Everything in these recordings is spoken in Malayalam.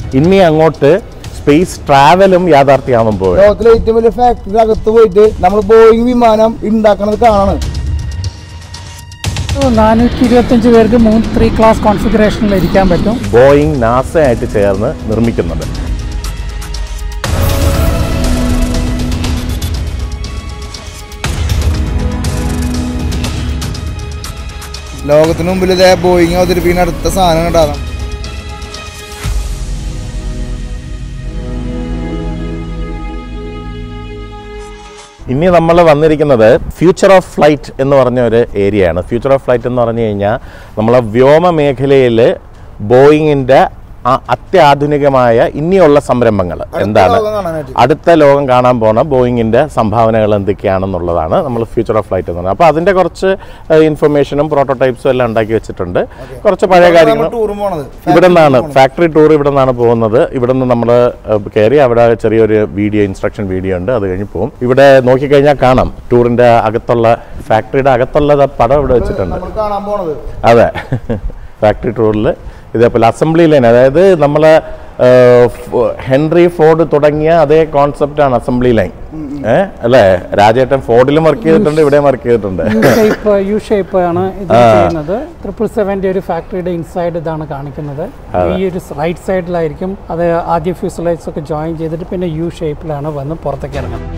ഇനി അങ്ങോട്ട് സ്പേസ് ട്രാവലും യാഥാർത്ഥ്യമാവാൻ പോകും ലോകത്തിലെ ഏറ്റവും വലിയ ഫാക്ടറി അകത്ത് പോയിട്ട് നമ്മൾ ബോയിങ് വിമാനം ഉണ്ടാക്കണത് കാണാണ് നാനൂറ്റി ഇരുപത്തഞ്ച് പേർക്ക് മൂന്ന് ത്രീ ക്ലാസ് കോൺഫിഗറേഷനിൽ ഇരിക്കാൻ പറ്റും ബോയിങ് നാസയായിട്ട് ചേർന്ന് നിർമ്മിക്കുന്നത് ലോകത്തിന് മുമ്പിൽ ഇതേ ബോയിങ് അവതരിപ്പിക്കുന്ന അടുത്ത സാധനം ഉണ്ടാകും ഇനി നമ്മൾ വന്നിരിക്കുന്നത് ഫ്യൂച്ചർ ഓഫ് ഫ്ലൈറ്റ് എന്ന് പറഞ്ഞ ഒരു ഏരിയയാണ് ഫ്യൂച്ചർ ഓഫ് ഫ്ലൈറ്റ് എന്ന് പറഞ്ഞു കഴിഞ്ഞാൽ നമ്മളെ വ്യോമ മേഖലയിൽ ബോയിങ്ങിൻ്റെ അത്യാധുനികമായ ഇനിയുള്ള സംരംഭങ്ങൾ എന്താണ് ലോകം കാണാനായിട്ട്. അടുത്ത ലോകം കാണാൻ പോണ ബോയിങ്ങിൻ്റെ സംഭാവനകൾ എന്തൊക്കെയാണെന്നുള്ളതാണ് നമ്മൾ ഫ്യൂച്ചർ ഓഫ് ഫ്ലൈറ്റ് എന്ന് പറയുന്നത് അപ്പോൾ അതിൻ്റെ കുറച്ച് ഇൻഫർമേഷനും പ്രോട്ടോടൈപ്സും എല്ലാം ഉണ്ടാക്കി വെച്ചിട്ടുണ്ട് കുറച്ച് പഴയ കാര്യങ്ങളും ടൂറും പോണത് ഇവിടെ നിന്നാണ് ഫാക്ടറി ടൂർ ഇവിടെ നിന്നാണ് പോകുന്നത് ഇവിടെ നിന്ന് നമ്മൾ കയറി അവിടെ ചെറിയൊരു വീഡിയോ ഇൻസ്ട്രക്ഷൻ വീഡിയോ ഉണ്ട് അത് കഴിഞ്ഞ് പോകും ഇവിടെ നോക്കിക്കഴിഞ്ഞാൽ കാണാം ടൂറിന്റെ അകത്തുള്ള ഫാക്ടറിയുടെ അകത്തുള്ള ദാ പടം ഇവിടെ വെച്ചിട്ടുണ്ട് നമ്മൾ കാണാൻ പോണത് അതെ ഫാക്ടറി ടൂറിൽ ഇതേപോലെ അസംബ്ലി ലൈൻ അതായത് നമ്മൾ ഹെൻറി ഫോർഡ് തുടങ്ങിയ അതേ കോൺസെപ്റ്റാണ് അസംബ്ലി ലൈൻ ഏഹ് അല്ലേ രാജേട്ടൻ ഫോർഡിലും വർക്ക് ചെയ്തിട്ടുണ്ട് ഇവിടെയും വർക്ക് ചെയ്തിട്ടുണ്ട് യു ഷേപ്പ് യു ഷേപ്പ് ആണ് ഇത് ചെയ്യുന്നത് ട്രിപ്പിൾ സെവൻ്റെ ഒരു ഫാക്ടറിയുടെ ഇൻസൈഡ് ഇതാണ് കാണിക്കുന്നത് ഈ ഒരു റൈറ്റ് സൈഡിലായിരിക്കും അത് ആദ്യ ഫ്യൂസലൈസ് ഒക്കെ ജോയിൻ ചെയ്തിട്ട് പിന്നെ യു ഷേപ്പിലാണ് വന്ന് പുറത്തേക്ക് ഇറങ്ങുന്നത്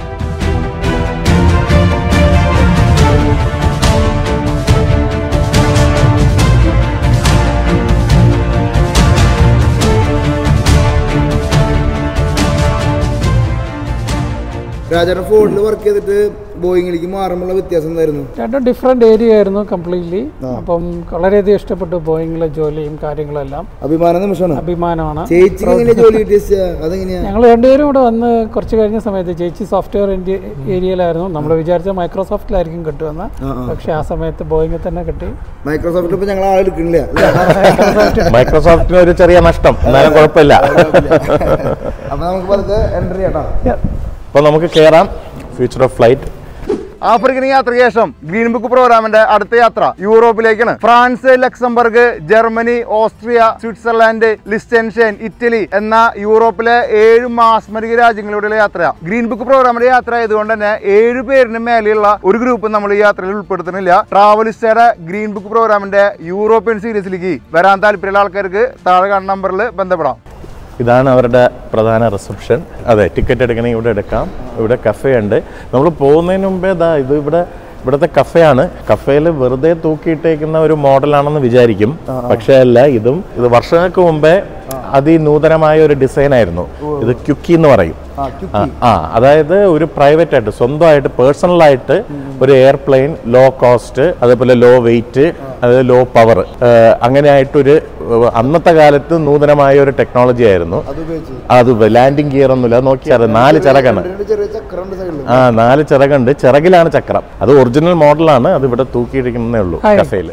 രാജാന്റെ ഫോർഡിൽ വർക്ക് ചെയ്തിട്ട് ബോയിങ്ങിലേക്ക് മാറുമ്പോഴുള്ള വ്യത്യാസം എന്തായിരുന്നു രണ്ടും ഡിഫറെൻ്റ് ഏരിയ ആയിരുന്നു കംപ്ലീറ്റ്ലി അപ്പം വളരെയധികം ഇഷ്ടപ്പെട്ടു ബോയിങ്ങിലെ ജോലിയും കാര്യങ്ങളെല്ലാം അഭിമാന നിമിഷമാണ് അഭിമാനമാണ് ചേച്ചിക്ക് എങ്ങനെ ജോലി കിട്ടിയ അതെങ്ങനെയാ ഞങ്ങൾ രണ്ടുപേരും കൂടെ വന്ന് കുറച്ച് കഴിഞ്ഞ സമയത്ത് ചേച്ചി സോഫ്റ്റ്വെയർ ഇന്ത്യ ഏരിയയിലായിരുന്നു നമ്മൾ വിചാരിച്ച മൈക്രോസോഫ്റ്റിലായിരിക്കും കിട്ടുമെന്ന് പക്ഷേ ആ സമയത്ത് ബോയിങ്ങിൽ തന്നെ കിട്ടി മൈക്രോസോഫ്റ്റിൽ ഇപ്പൊ ഞങ്ങൾ ആളെടുക്കണില്ല അല്ലേ? മൈക്രോസോഫ്റ്റിന് ഒരു ചെറിയ നഷ്ടം എന്നാലും കുഴപ്പമില്ല അപ്പൊ നമുക്ക് വെറുതെ എൻട്രി ചെയ്യട്ടോ അപ്പോൾ നമുക്ക് കയറാം ഫ്യൂച്ചർ ഓഫ് ഫ്ലൈറ്റ് ആഫ്രിക്കൻ യാത്രയ്ക്ക് ശേഷം ഗ്രീൻ ബുക്ക് പ്രോഗ്രാമിന്റെ അടുത്ത യാത്ര യൂറോപ്പിലേക്കാണ് France Luxembourg Germany Austria Switzerland Liechtenstein Italy എന്ന യൂറോപ്പിലെ ഏഴ് മാസ്മരിക രാജ്യങ്ങളിലൂടെയുള്ള യാത്ര ഗ്രീൻ ബുക്ക് പ്രോഗ്രാമിന്റെ യാത്ര ആയതുകൊണ്ട് തന്നെ ഏഴ് പേരിന് മേലെയുള്ള ഒരു ഗ്രൂപ്പ് നമ്മൾ ഈ യാത്രയിൽ ഉൾപ്പെടുത്തുന്നില്ല ട്രാവലിസ്റ്റയുടെ ഗ്രീൻ ബുക്ക് പ്രോഗ്രാമിന്റെ യൂറോപ്യൻ സീരീസിലേക്ക് വരാൻ താല്പര്യമുള്ള ആൾക്കാർക്ക് താഴെ കാണുന്ന നമ്പറിൽ ബന്ധപ്പെടാം ഇതാണ് അവരുടെ പ്രധാന റിസപ്ഷൻ അതെ ടിക്കറ്റ് എടുക്കണമെങ്കിൽ ഇവിടെ എടുക്കാം ഇവിടെ കഫേ ഉണ്ട് നമ്മൾ പോകുന്നതിന് മുമ്പേ ദാ ഇത് ഇവിടെ ഇവിടുത്തെ കഫേയാണ് കഫേയിൽ വെറുതെ തൂക്കിയിട്ടേക്കുന്ന ഒരു മോഡലാണെന്ന് വിചാരിക്കും പക്ഷേ അല്ല ഇതും ഇത് വർഷങ്ങൾക്ക് മുമ്പേ അതിനൂതനമായ ഒരു ഡിസൈൻ ആയിരുന്നു ഇത് ക്യുക്കി എന്ന് പറയും ആ, ആ അതായത് ഒരു പ്രൈവറ്റ് ആയിട്ട് സ്വന്തമായിട്ട് പേഴ്സണൽ ആയിട്ട് ഒരു എയർപ്ലെയിൻ ലോ കോസ്റ്റ് അതേപോലെ ലോ വെയിറ്റ് അതായത് ലോ പവർ അങ്ങനെ ആയിട്ടൊരു ഏഹ്, അന്നത്തെ കാലത്ത് നൂതനമായ ഒരു ടെക്നോളജി ആയിരുന്നു അത് ഉപയോഗിച്ച് അത് ലാൻഡിങ് ഗിയർ ഒന്നുമില്ല നോക്കിയാൽ നാല് ചിറകാണ് രണ്ട് ചെറിയ ചക്രമുണ്ട് സൈഡിൽ ആ നാല് ചിറകുണ്ട് ചിറകിലാണ് ചക്രം അത് ഒറിജിനൽ മോഡലാണ് അത് ഇവിടെ തൂക്കിയിരിക്കുന്നേ ഉള്ളൂ ഹായ്. കഫേയിൽ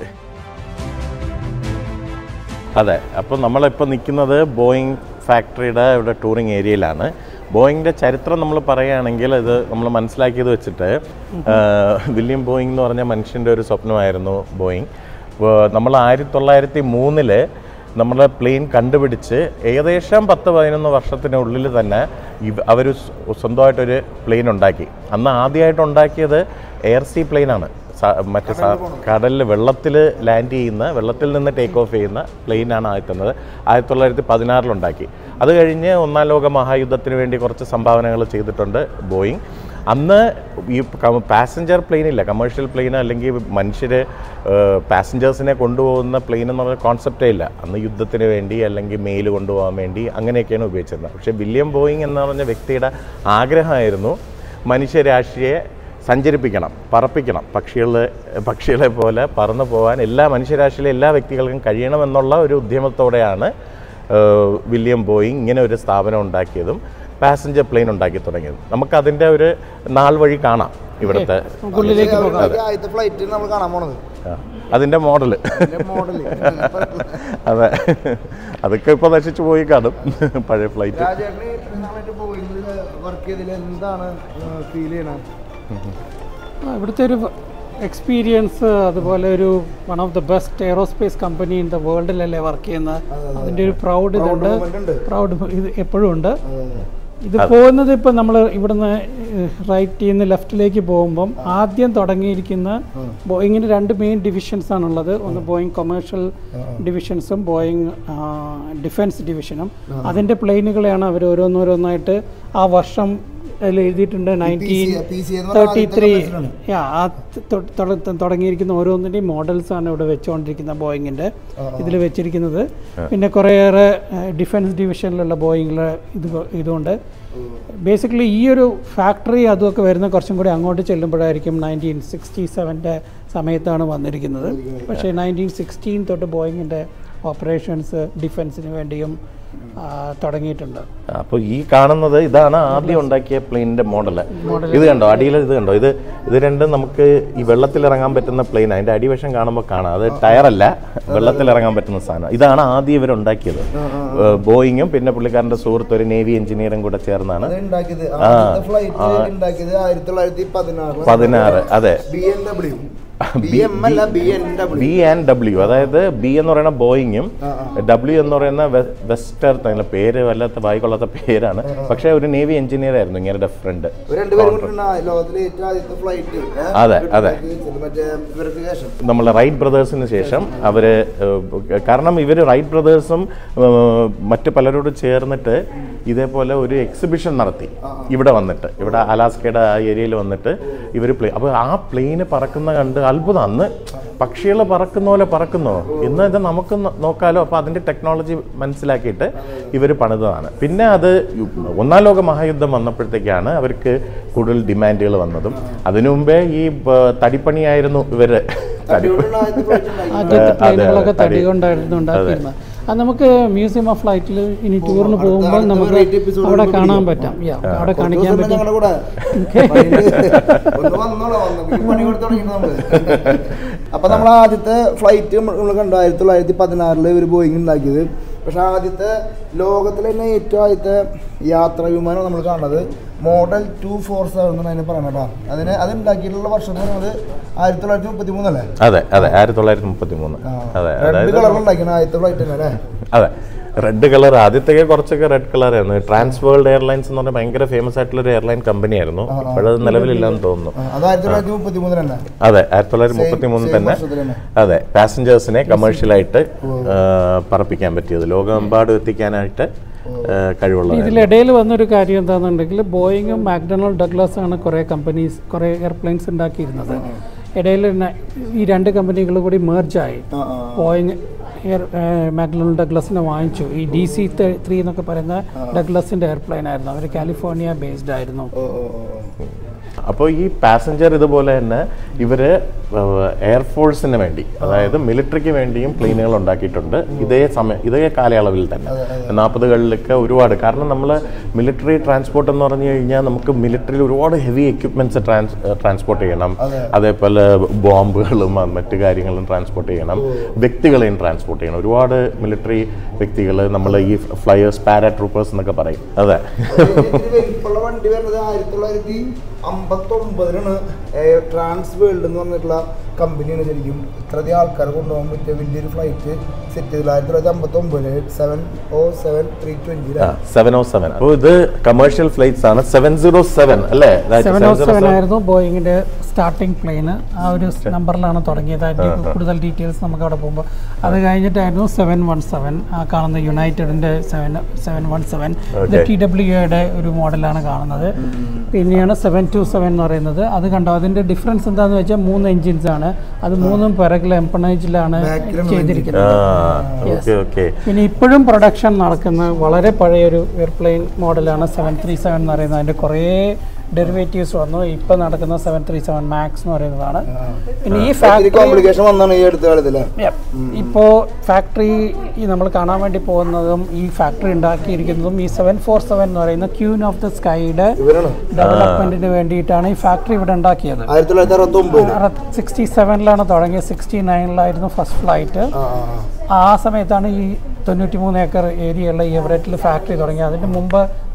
അതെ അപ്പോൾ നമ്മളിപ്പോൾ നിൽക്കുന്നത് ബോയിങ് ഫാക്ടറിയുടെ ഇവിടെ ടൂറിങ് ഏരിയയിലാണ് ബോയിങ്ങിൻ്റെ ചരിത്രം നമ്മൾ പറയുകയാണെങ്കിൽ ഇത് നമ്മൾ മനസ്സിലാക്കിയത് വെച്ചിട്ട് ആ, വില്യം ബോയിങ് എന്ന് പറഞ്ഞ മനുഷ്യൻ്റെ ഒരു സ്വപ്നമായിരുന്നു ബോയിങ് അപ്പോൾ നമ്മൾ ആയിരത്തി തൊള്ളായിരത്തി മൂന്നില് നമ്മൾ പ്ലെയിൻ കണ്ടുപിടിച്ച് ഏകദേശം പത്ത് പതിനൊന്ന് വർഷത്തിനുള്ളിൽ തന്നെ അവർ സ്വന്തമായിട്ടൊരു പ്ലെയിൻ ഉണ്ടാക്കി അന്ന് ആദ്യമായിട്ട് ഉണ്ടാക്കിയത് എയർ സീ പ്ലെയിനാണ് മറ്റേ കടലിൽ വെള്ളത്തിൽ ലാൻഡ് ചെയ്യുന്ന വെള്ളത്തിൽ നിന്ന് ടേക്ക് ഓഫ് ചെയ്യുന്ന പ്ലെയിനാണ് ആദ്യത്തുന്നത് ആയിരത്തി തൊള്ളായിരത്തി പതിനാറിലുണ്ടാക്കി അത് കഴിഞ്ഞ് ഒന്നാം ലോക മഹായുദ്ധത്തിന് വേണ്ടി കുറച്ച് സംഭാവനകൾ ചെയ്തിട്ടുണ്ട് ബോയിങ് അന്ന് ഈ പാസഞ്ചർ പ്ലെയിൻ ഇല്ല കമേഴ്ഷ്യൽ പ്ലെയിൻ അല്ലെങ്കിൽ മനുഷ്യർ പാസഞ്ചേഴ്സിനെ കൊണ്ടുപോകുന്ന പ്ലെയിൻ എന്ന് പറഞ്ഞ കോൺസെപ്റ്റേ ഇല്ല അന്ന് യുദ്ധത്തിന് വേണ്ടി അല്ലെങ്കിൽ മെയിൽ കൊണ്ടുപോകാൻ വേണ്ടി അങ്ങനെയൊക്കെയാണ് ഉപയോഗിച്ചിരുന്നത് പക്ഷേ വില്യം ബോയിങ് എന്ന് പറഞ്ഞ വ്യക്തിയുടെ ആഗ്രഹമായിരുന്നു മനുഷ്യരാശിയെ സഞ്ചരിപ്പിക്കണം പറപ്പിക്കണം പക്ഷികളെ പക്ഷികളെ പോലെ പറന്നു പോകാൻ എല്ലാ മനുഷ്യരാശിയിലെ എല്ലാ വ്യക്തികൾക്കും കഴിയണമെന്നുള്ള ഒരു ഉദ്യമത്തോടെയാണ് ഏഹ്, വില്യം ബോയിങ് ഇങ്ങനെ ഒരു സ്ഥാപനം ഉണ്ടാക്കിയതും പാസഞ്ചർ പ്ലെയിൻ ഉണ്ടാക്കി തുടങ്ങിയതും നമുക്കതിൻ്റെ ഒരു നാൾ വഴി കാണാം ഇവിടുത്തെ ഉള്ളിലേക്ക് പോകാം ആദ്യത്തെ ഫ്ലൈറ്റ് നമ്മൾ കാണാൻ പോണത് ആ, അതിൻ്റെ മോഡല് മോഡല് അതെ അതൊക്കെ ഇപ്പോൾ നശിച്ചു പോയി കാണും പഴയ ഫ്ലൈറ്റ് രാജേട്ടന് ഇത്രയും നാളായിട്ട് ബോയിങ്ങിൽ വർക്ക് ചെയ്തതിൽ എന്താണ് ഫീൽ ചെയ്യണത് ആ, ഇവിടുത്തെ ഒരു എക്സ്പീരിയൻസ് അതുപോലെ ഒരു one of the best aerospace company in the വേൾഡിലല്ലേ വർക്ക് ചെയ്യുന്ന അതിൻ്റെ ഒരു പ്രൗഡ് ഇതുണ്ട് moment ഉണ്ട്. പ്രൗഡ് ഇത് എപ്പോഴും ഉണ്ട് ഇത് പോകുന്നത് ഇപ്പം നമ്മൾ ഇവിടുന്ന് റൈറ്റ് ചെയ്യുന്ന ലെഫ്റ്റിലേക്ക് പോകുമ്പം ആദ്യം തുടങ്ങിയിരിക്കുന്ന ബോയിങ്ങിന് രണ്ട് മെയിൻ ഡിവിഷൻസ് ആണുള്ളത് ഒന്ന് ബോയിങ് കൊമേഴ്ഷ്യൽ ഡിവിഷൻസും ബോയിങ് ഡിഫൻസ് ഡിവിഷനും അതിൻ്റെ പ്ലെയിനുകളെയാണ് അവർ ഓരോന്നോരോന്നായിട്ട് ആ വർഷം അതിൽ എഴുതിയിട്ടുണ്ട് നയൻറ്റീൻ PC എന്ന് പറഞ്ഞാൽ തേർട്ടി ആദ്യത്തെ ത്രീ കമ്മീഷനാണ്. യാ ആ തൊ- തൊ- തുടങ്ങിയിരിക്കുന്ന ഓരോന്നിൻ്റെയും മോഡൽസ് ആണ് ഇവിടെ വെച്ചുകൊണ്ടിരിക്കുന്ന ബോയിങ്ങിൻ്റെ ഇതിൽ വെച്ചിരിക്കുന്നത് പിന്നെ കുറേയേറെ ഡിഫൻസ് ഡിവിഷനിലുള്ള ബോയിങ്ങിലെ ഇത് ഇതുകൊണ്ട് ബേസിക്കലി ഈ ഒരു ഫാക്ടറി അതുമൊക്കെ വരുന്ന കുറച്ചും കൂടി അങ്ങോട്ട് ചെല്ലുമ്പോഴായിരിക്കും നയൻറ്റീൻ സിക്സ്റ്റി സെവൻ്റെ സമയത്താണ് വന്നിരിക്കുന്നത് പക്ഷേ നയൻറ്റീൻ സിക്സ്റ്റീൻ തൊട്ട് ബോയിങ്ങിൻ്റെ ഓപ്പറേഷൻസ് ഡിഫൻസിന് വേണ്ടിയും ആ, തുടങ്ങിയിട്ടുണ്ട് അപ്പോൾ ഈ കാണുന്നത് ഇതാണ് ആദ്യം ഉണ്ടാക്കിയ പ്ലെയിനിന്റെ മോഡൽ ഇത് കണ്ടോ അടിയിൽ ഇത് കണ്ടോ ഇത് ഇത് രണ്ടും നമുക്ക് ഈ വെള്ളത്തിൽ ഇറങ്ങാൻ പറ്റുന്ന പ്ലെയിൻ അതിന്റെ അടിവശം കാണുമ്പോൾ കാണാം അത് ടയറല്ല വെള്ളത്തിൽ ഇറങ്ങാൻ പറ്റുന്ന സാധനം ഇതാണ് ആദ്യം ഇവർ ഉണ്ടാക്കിയത് ബോയിങ്ങും പിന്നെ പുള്ളിക്കാരന്റെ സുഹൃത്ത് ഒരു നേവി എഞ്ചിനീയറും കൂടെ ചേർന്നാണ് അത് ഉണ്ടാക്കിയത് ആദ്യത്തെ ഫ്ലൈറ്റ് ഉണ്ടാക്കിയത് ആയിരത്തി തൊള്ളായിരത്തി പതിനാറ് പതിനാറ് അതെ B N W B M അല്ല B N W B and W അതായത് ബി എന്ന് പറയുന്ന ബോയിങ്ങും ഡബ്ല്യു എന്ന് പറയുന്ന വെ- വെസ്റ്റർ അങ്ങനെ പേര് വല്ലാത്ത വായിക്കൊള്ളാത്ത പേരാണ് പക്ഷേ ഒരു നേവി എഞ്ചിനീയർ ആയിരുന്നു ഇങ്ങനെ ഫ്രണ്ട് ഇവർ രണ്ടുപേരും കൂടിയാണ് ലോകത്തിലെ ഏറ്റവും ആദ്യത്തെ ഫ്ലൈറ്റ് അതെ, അതെ. മറ്റേ ഇവർക്ക് ശേഷം നമ്മൾ റൈറ്റ് ബ്രദേഴ്സിന് ശേഷം അവർ കാരണം ഇവർ റൈറ്റ് ബ്രദേഴ്സും മറ്റു പലരോട് ചേർന്നിട്ട് ഇതേപോലെ ഒരു എക്സിബിഷൻ നടത്തി ഇവിടെ വന്നിട്ട് ഇവിടെ അലാസ്കയുടെ ആ ഏരിയയിൽ വന്നിട്ട് ഇവർ പ്ലേ അപ്പോൾ ആ പ്ലെയിന് പറക്കുന്ന കണ്ട് അത്ഭുതം അന്ന് പക്ഷികൾ പറക്കുന്ന പോലെ പറക്കുന്നോ ഇന്ന് ഇത് നമുക്ക് നോ- നോക്കാലോ അപ്പോൾ അതിൻ്റെ ടെക്നോളജി മനസ്സിലാക്കിയിട്ട് ഇവർ പണിതതാണ് പിന്നെ അത് യു- ഒന്നാം ലോക മഹായുദ്ധം വന്നപ്പോഴത്തേക്കാണ് അവർക്ക് കൂടുതൽ ഡിമാൻഡുകൾ വന്നതും അതിനു മുമ്പേ ഈ ബ- തടിപ്പണിയായിരുന്നു ഇവര് തടി അതുകൊണ്ടാണ് ആദ്യത്തെ ഫ്ലൈറ്റ് ഉണ്ടാക്കിയത് ആദ്യത്തെ അതെ, പ്ലെയിനുകളൊക്കെ അതെ, തടി തടി. കൊണ്ടായിരുന്നു ഉണ്ടാക്കിയിരുന്നത് അത് നമുക്ക് മ്യൂസിയം ഓഫ് ഫ്ലൈറ്റിൽ ഇനി ടൂറിന് അടുത്ത- പോകുമ്പോൾ അടുത്ത നമുക്ക് variety episode അവിടെ കൊണ്ട് കാണാൻ പിടിക്കും. പറ്റാം Yeah, അവിടെ കുറച്ച് കാണിക്കാൻ ദിവസം പറ്റും ഞങ്ങളുടെ കൂടെ ഒന്ന് വന്നോളാം വന്നു പണി കൊടുത്തു തുടങ്ങി നമ്മള് അപ്പൊ നമ്മൾ ആദ്യത്തെ ഫ്ലൈറ്റ് നമ്മൾ കണ്ടു ആയിരത്തി തൊള്ളായിരത്തി പതിനാറില് ഒരു ബോയിങ് ഉണ്ടാക്കിയത് പക്ഷെ ആദ്യത്തെ ലോകത്തിലെ തന്നെ ഏറ്റവും ആദ്യത്തെ യാത്രാ വിമാനം നമ്മൾ കാണുന്നത് മോഡൽ ടു ഫോർ സെവൻ എന്നാണ് അതിന് പറയുന്നത് കേട്ടോ അതിന് അത് ഉണ്ടാക്കിയിട്ടുള്ള വർഷം എന്ന് പറയുന്നത് ആയിരത്തി തൊള്ളായിരത്തി മുപ്പത്തി മൂന്നല്ലേ അതെ അതെ ആയിരത്തി തൊള്ളായിരത്തി മുപ്പത്തി മൂന്ന് അതെ റെഡ് അതായത് കളറിൽ ഉണ്ടാക്കിയാണ് ആദ്യത്തെ ഫ്ലൈറ്റ് തന്നെ അല്ലേ അതെ റെഡ് കളർ ആദ്യത്തൊക്കെ കുറച്ചൊക്കെ റെഡ് കളറായിരുന്നു ട്രാൻസ് വേൾഡ് എയർലൈൻസ് എന്ന് പറഞ്ഞാൽ ഭയങ്കര ഫേമസ് ആയിട്ടുള്ള ഒരു എയർലൈൻ കമ്പനിയായിരുന്നു ഇപ്പോഴത് നിലവിലില്ലെന്ന് തോന്നുന്നു ആ, അത് ആയിരത്തി തൊള്ളായിരത്തി മുപ്പത്തി മൂന്നിൽ തന്നെ അതെ ആയിരത്തി തൊള്ളായിരത്തി മുപ്പത്തി മൂന്നിൽ same തന്നെ വർഷത്തിൽ തന്നെ. അതെ പാസഞ്ചേഴ്സിനെ കമേഴ്ഷ്യലായിട്ട് പറപ്പിക്കാൻ പറ്റിയത് ലോകമെമ്പാടും എത്തിക്കാനായിട്ട് കഴിവുള്ള ഇതിലിടയിൽ വന്നൊരു കാര്യം എന്താണെന്നുണ്ടെങ്കിൽ ബോയിങ്ങും മാക്ഡൊണാൾഡ് ഡഗ്ലാസ് ആണ് കുറേ കമ്പനീസ് കുറേ എയർപ്ലെയിൻസ് ഉണ്ടാക്കിയിരുന്നത് ഇടയിൽ ന- ഈ രണ്ട് കമ്പനികൾ കൂടി മേർജായി ആ, ആ. ബോയിങ് എയർ മാക്ഡൊണാൾഡ് ഡഗ്ലസിനെ വാങ്ങിച്ചു ഈ ഡി സി ത്രീ എന്നൊക്കെ പറയുന്ന ഡഗ്ലസിൻ്റെ എയർപ്ലെയിൻ ആയിരുന്നു അവർ കാലിഫോർണിയ ബേസ്ഡ് ആയിരുന്നു ഓ ഓ ഓ അപ്പോൾ ഈ പാസഞ്ചർ ഇതുപോലെ തന്നെ ഇവര് എയർഫോഴ്സിന് വേണ്ടി അതായത് മിലിറ്ററിക്ക് വേണ്ടിയും പ്ലെയിനുകൾ ഉണ്ടാക്കിയിട്ടുണ്ട് ഇതേ സമയം ഇതേ കാലയളവിൽ തന്നെ നാൽപ്പതുകളിലൊക്കെ ഒരുപാട് കാരണം നമ്മൾ മിലിറ്ററി ട്രാൻസ്പോർട്ട് എന്ന് പറഞ്ഞു കഴിഞ്ഞാൽ നമുക്ക് മിലിറ്ററിയിൽ ഒരുപാട് ഹെവി എക്യുപ്മെന്റ്സ് ട്രാൻസ് ട്രാൻസ്പോർട്ട് ചെയ്യണം അതേപോലെ ബോംബുകളും ആ മറ്റു കാര്യങ്ങളും ട്രാൻസ്പോർട്ട് ചെയ്യണം വ്യക്തികളെയും ട്രാൻസ്പോർട്ട് ചെയ്യണം ഒരുപാട് മിലിറ്ററി വ്യക്തികൾ നമ്മൾ ഈ ഫ്ലയേഴ്സ് പാരാ ട്രൂപ്പേഴ്സ് എന്നൊക്കെ പറയും അതെ ഇതിന് വലിപ്പമുള്ള വണ്ടി വരുന്നത് ആയിരത്തി തൊള്ളായിരത്തി അമ്പത്തി ഒമ്പതിലാണ് ട്രാൻസ് വേൾഡ് എന്ന് പറഞ്ഞിട്ടുള്ള കമ്പനിയാണ് ശരിക്കും ഇത്രയധികം ആൾക്കാരെ കൊണ്ടുപോകാൻ പറ്റിയ വലിയൊരു ഫ്ലൈറ്റ് സെറ്റ് ചെയ്തില്ല ആയിരത്തി തൊള്ളായിരത്തി അമ്പത്തി ഒമ്പതില് seven O seven three twenty seven O seven അപ്പോൾ ഇത് കമേഴ്ഷ്യൽ ഫ്ലൈറ്റ്സ് ആണ് സെവൻ സീറോ സെവൻ അല്ലേ സെവൻ ഓ സെവൻ ആയിരുന്നു ബോയിങ്ങിന്റെ സ്റ്റാർട്ടിംഗ് പ്ലെയിൻ ആ ഒരു നമ്പറിലാണ് തുടങ്ങിയത് അതിന്റെ കൂടുതൽ ഡീറ്റെയിൽസ് നമുക്ക് അവിടെ പോകുമ്പോൾ അത് കഴിഞ്ഞിട്ടായിരുന്നു സെവൻ വൺ സെവൻ ആ കാണുന്ന യുണൈറ്റഡിന്റെ സെവൻ സെവൻ വൺ സെവൻ ഇത് ടി ഡബ്ല്യുയുടെ ഒരു മോഡലാണ് കാണുന്നത് പിന്നെയാണ് സെവൻ ടു സെവൻ എന്ന് പറയുന്നത് അത് കണ്ടോ അതിന്റെ ഡിഫറൻസ് എന്താണെന്ന് വെച്ചാൽ മൂന്ന് എഞ്ചിൻസ് ആണ് അത് മൂന്നും പിറകിൽ എംപണേജിലാണ് ചെയ്തിരിക്കുന്നത് ഓക്കെ ഓക്കെ പിന്നെ ഇപ്പോഴും പ്രൊഡക്ഷൻ നടക്കുന്ന വളരെ പഴയൊരു എയർപ്ലെയിൻ മോഡലാണ് സെവൻ ത്രീ സെവൻ എന്ന് പറയുന്നത് അതിൻ്റെ കുറേ ഡെറിവേറ്റീവ്സ് വന്നു ഇപ്പം നടക്കുന്ന സെവൻ ത്രീ സെവൻ മാക്സ് എന്ന് പറയുന്നതാണ് പിന്നെ ഈ ഫാക്ടറി കോംപ്ലിക്കേഷൻ വന്നാണ് ഈ അടുത്ത കാലത്തില് ഇപ്പോൾ ഫാക്ടറി ഈ നമ്മൾ കാണാൻ വേണ്ടി പോകുന്നതും ഈ ഫാക്ടറി ഉണ്ടാക്കിയിരിക്കുന്നതും ഈ സെവൻ ഫോർ സെവൻ എന്ന് പറയുന്ന ക്യൂൻ ഓഫ് ദ സ്കൈയുടെ ഇവരാണ് ഡെവലപ്മെന്റിന് വേണ്ടിയിട്ടാണ് ഈ ഫാക്ടറി ഇവിടെ ഉണ്ടാക്കിയത് ആയിരത്തി തൊള്ളായിരത്തി അറുപത്തി ഒമ്പത് സിക്സ്റ്റി സെവനിലാണ് തുടങ്ങിയത് സിക്സ്റ്റി നയനിലായിരുന്നു ഫസ്റ്റ് ഫ്ലൈറ്റ് ആ ആ, ആ. ആ സമയത്താണ് ഈ തൊണ്ണൂറ്റി മൂന്ന് ഏക്കർ ഏരിയയുള്ള ഈ എവറേറ്റിൽ ഫാക്ടറി തുടങ്ങിയത് അതിന് മുമ്പ്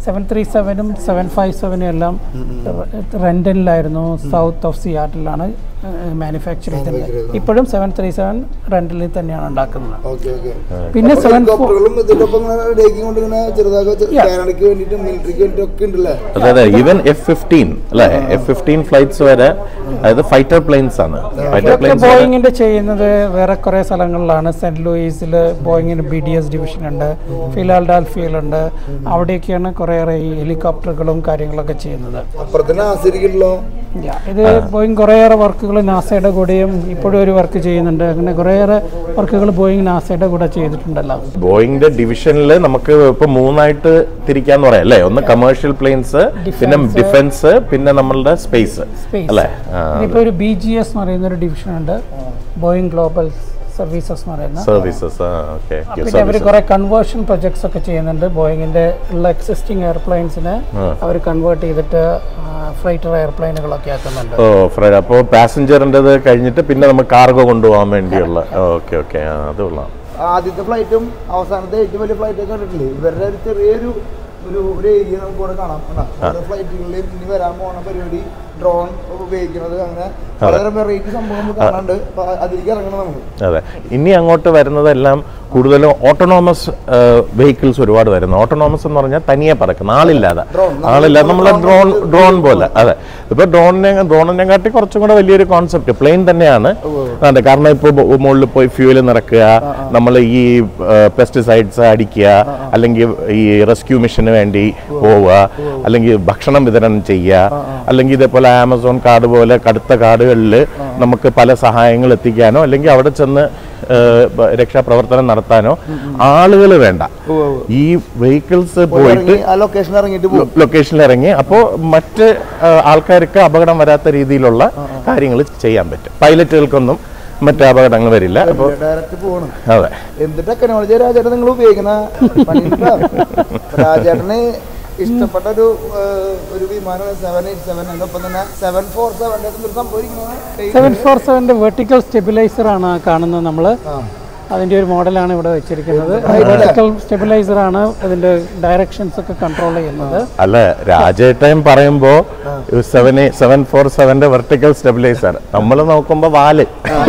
സെവൻ ത്രീ സെവനും സെവൻ ഫൈവ് സെവനും എല്ലാം റെന്റലിലായിരുന്നു സൗത്ത് ഓഫ് സിയാറ്റിലാണ് മാനുഫാക്ചർ ചെയ്തത് ഇപ്പോഴും സെവൻ ത്രീ സെവൻ റെന്റലിൽ തന്നെയാണ് ഉണ്ടാക്കുന്നത് ഓക്കെ ഓക്കെ പിന്നെ സെവൻ ഹെലികോപ്റ്ററുകളും ഇതിന്റെ ഒപ്പം ഇങ്ങനെ റെഡിയാക്കി കൊണ്ട് ഇങ്ങനെ ചെറുതാക്കി കാനഡയ്ക്ക് വേണ്ടിയിട്ട് മിലിറ്ററിക്ക് വേണ്ടിയിട്ട് ഒക്കെ ഉണ്ടല്ലേ അതെ അതെ ഈവൻ എഫ് ഫിഫ്റ്റീൻ അല്ലെ എഫ് ഫിഫ്റ്റീൻ ഫ്ലൈറ്റ്സ് വരെ അതായത് ഫൈറ്റർ പ്ലെയിൻസ് ആണ് ഫൈറ്റർ ഇതൊക്കെ പ്ലെയിൻസ് ബോയിങ്ങിന്റെ ചെയ്യുന്നത് വേറെ കുറെ സ്ഥലങ്ങളിലാണ് സെന്റ് ലൂയിസിൽ ബോയിങ്ങിന് ബി ഡി എസ് ഡിവിഷൻ ഉണ്ട് ഫിലാൽഡാൽഫിയയിലുണ്ട് അവിടെയൊക്കെയാണ് കുറേയേറെ ഈ ഹെലികോപ്റ്ററുകളും കാര്യങ്ങളൊക്കെ ചെയ്യുന്നത് അപ്പുറത്തന്നെ ആസിരിക്കല്ലോ Yeah, ഇത് ബോയിങ് കുറേയേറെ വർക്കുകൾ നാസയുടെ കൂടെയും ഇപ്പോഴും ഒരു വർക്ക് ചെയ്യുന്നുണ്ട് അങ്ങനെ കുറേയേറെ വർക്കുകൾ ബോയിങ് നാസയുടെ കൂടെ ചെയ്തിട്ടുണ്ടല്ലോ ബോയിങ്ങിന്റെ ഡിവിഷനിൽ നമുക്ക് ഇപ്പൊ മൂന്നായിട്ട് തിരിക്കാന്ന് പറയാം അല്ലേ ഒന്ന് കമേഴ്ഷ്യൽ പ്ലെയിൻസ് പിന്നെ ഡിഫൻസ് പിന്നെ നമ്മളുടെ സ്പേസ് സ്പേസ് അല്ലേ ആ, ഇപ്പോൾ ഒരു ബി ജി എസ് എന്ന് പറയുന്ന ഒരു ഡിവിഷൻ ഉണ്ട് ബോയിങ് ഗ്ലോബൽ സർവീസസ് എന്ന് പറയുന്ന സർവീസസ് ഓക്കെ പിന്നെ അവർ കുറെ കൺവേർഷൻ പ്രൊജക്ട്സ് ഒക്കെ ചെയ്യുന്നുണ്ട് ബോയിങ്ങിന്റെ ഉള്ള എക്സിസ്റ്റിംഗ് എയർപ്ലെയിൻസിനെ അവർ കൺവേർട്ട് ചെയ്തിട്ട് ഫ്ലൈറ്റർ എയർപ്ലെയിനുകളൊക്കെ ആക്കുന്നുണ്ട് ഓ ഫ്രൈഡ് അപ്പോൾ പാസഞ്ചറിൻ്റെത് കഴിഞ്ഞിട്ട് പിന്നെ നമുക്ക് കാർഗോ കൊണ്ടുപോകാൻ വേണ്ടിയുള്ള ഓക്കെ ഓക്കെ ആ അത് കൊള്ളാം ആദ്യത്തെ ഫ്ലൈറ്റും അവസാനത്തെ ഏറ്റവും വലിയ ഫ്ലൈറ്റ് ഒക്കെ കണ്ടിട്ടില്ലേ ഇവരുടെ ഒരു ചെറിയൊരു ഒരു ഒരു ഏരിയ നമുക്ക് ഇവിടെ കാണാം കണ്ടോ? ഓരോ ഫ്ലൈറ്റുകളിലും ഇനി വരാൻ പോണ പരിപാടി ഡ്രോൺ ഉപയോഗിക്കുന്നത് അങ്ങനെ വളരെ വെറൈറ്റി സംഭവം നമുക്ക് കാണാണ്ട് അപ്പൊ അതിലേക്ക് ഇറങ്ങണം നമുക്ക് അതെ ഇനി അങ്ങോട്ട് വരുന്നതെല്ലാം കൂടുതലും ഓട്ടോണോമസ് വെഹിക്കിൾസ് ഒരുപാട് വരുന്നു ഓട്ടോണോമസ് എന്ന് പറഞ്ഞാൽ തനിയെ പറക്കുന്ന ആളില്ലാതെ Drone. ആളില്ലാതെ നമ്മളെ ഡ്രോൺ ഡ്രോൺ പോലെ അതെ ഇപ്പൊ ഡ്രോണിനെ ഡ്രോണിനെ കാട്ടി കുറച്ചും കൂടെ വലിയൊരു കോൺസെപ്റ്റ് പ്ലെയിൻ തന്നെയാണ് അതെ കാരണം ഇപ്പോൾ മുകളിൽ പോയി ഫ്യൂവൽ നിറക്കുക നമ്മൾ ഈ പെസ്റ്റിസൈഡ്സ് അടിക്കുക അല്ലെങ്കിൽ ഈ റെസ്ക്യൂ മിഷന് വേണ്ടി പോവുക അല്ലെങ്കിൽ ഭക്ഷണം വിതരണം ചെയ്യുക അല്ലെങ്കിൽ ഇതേപോലെ ആമസോൺ കാർഡ് പോലെ കടുത്ത കാടുകളിൽ നമുക്ക് പല സഹായങ്ങൾ എത്തിക്കാനോ അല്ലെങ്കിൽ അവിടെ ചെന്ന് ഏഹ്, ബ- രക്ഷാപ്രവർത്തനം നടത്താനോ ആളുകൾ വേണ്ട ഈ വെഹിക്കിൾസ് പോയിട്ട് ഇറങ്ങി ആ ലൊക്കേഷൻ ഇറങ്ങിയിട്ട് പോകും ലൊക്കേഷനിൽ ഇറങ്ങി അപ്പോൾ മറ്റ് ആ, ആൾക്കാർക്ക് അപകടം വരാത്ത രീതിയിലുള്ള കാര്യങ്ങൾ ചെയ്യാൻ പറ്റും പൈലറ്റുകൾക്കൊന്നും മറ്റ് അപകടങ്ങൾ വരില്ല അപ്പോൾ ഡയറക്റ്റ് പോകണം അതെ എന്ത് ടെക്നോളജി രാജേട്ടൻ നിങ്ങൾ ഉപയോഗിക്കുന്ന പണിയുണ്ടോ? രാജേട്ടന് ഇഷ്ടപ്പെട്ട ഒരു ഏഹ്, ഒരു വിമാനമാണ് സെവൻ എയ്റ്റ് സെവൻ അതിനൊപ്പം തന്നെ സെവൻ ഫോർ സെവൻ്റെ ഒരു സംഭവം ഇരിക്കുന്നത് സെവൻ ഫോർ സെവൻ്റെ വെർട്ടിക്കൽ സ്റ്റെബിലൈസർ ആണ് കാണുന്നത് നമ്മൾ അതിൻ്റെ ഒരു മോഡലാണ് ഇവിടെ വെച്ചിരിക്കുന്നത് വെർട്ടിക്കൽ സ്റ്റെബിലൈസർ ആണ് അതിൻ്റെ ഡയറക്ഷൻസ് ഒക്കെ കൺട്രോൾ ചെയ്യുന്നത് അല്ല രാജേട്ടൻ പറയുമ്പോ സെവൻ സെവൻ ഫോർ സെവന്റെ വെർട്ടിക്കൽ സ്റ്റെബിലൈസർ നമ്മൾ നോക്കുമ്പോ വാല്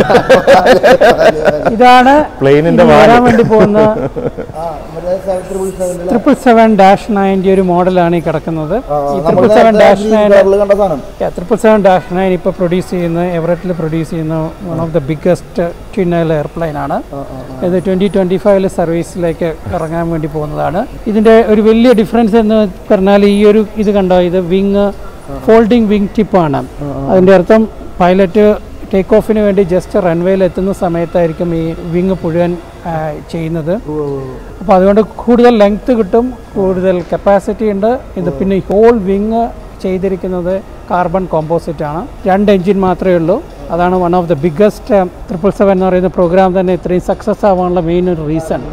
ഇതാണ് പ്ലെയിനിന്റെ ഇനി വരാൻ വാല് വേണ്ടി പോകുന്ന ആ മറ്റേ seven triple seven triple seven dash നയൻ്റെ ഒരു മോഡലാണ് ഈ കിടക്കുന്നത് ഈ ട്രിപ്പിൾ സെവൻ ഡാഷ് നയൻ കണ്ട സാധനം ട്രിപ്പിൾ സെവൻ ഡാഷ് നയൻ ഇപ്പോൾ പ്രൊഡ്യൂസ് ചെയ്യുന്ന എവററ്റിൽ പ്രൊഡ്യൂസ് ചെയ്യുന്ന one of the biggest twin aisle airplane ആണ് ഇത് ട്വൻറ്റി ട്വൻറ്റി ഫൈവില് സർവീസിലേക്ക് ഇറങ്ങാൻ വേണ്ടി പോകുന്നതാണ് ഇതിൻ്റെ ഒരു വലിയ ഡിഫറൻസ് എന്ന് പറഞ്ഞാൽ ഈ ഒരു ഇത് കണ്ടോ ഇത് വിങ് ഫോൾഡിംഗ് വിങ് ടിപ്പാണ് അതിൻ്റെ അർത്ഥം പൈലറ്റ് ടേക്ക് ഓഫിന് വേണ്ടി ജസ്റ്റ് റൺവേയിൽ എത്തുന്ന സമയത്തായിരിക്കും ഈ വിങ് മുഴുവൻ ആ, ചെയ്യുന്നത് അപ്പോൾ അതുകൊണ്ട് കൂടുതൽ ലെങ്ത് കിട്ടും കൂടുതൽ കപ്പാസിറ്റി ഉണ്ട് ഇത് പിന്നെ ഹോൾ വിങ് ചെയ്തിരിക്കുന്നത് കാർബൺ കോമ്പോസിറ്റ് ആണ് രണ്ട് എൻജിൻ മാത്രമേ ഉള്ളൂ അതാണ് one of the biggest triple seven എന്ന് പറയുന്ന പ്രോഗ്രാം തന്നെ ഇത്രയും സക്സസ് ആവാനുള്ള മെയിൻ ഒരു റീസൺ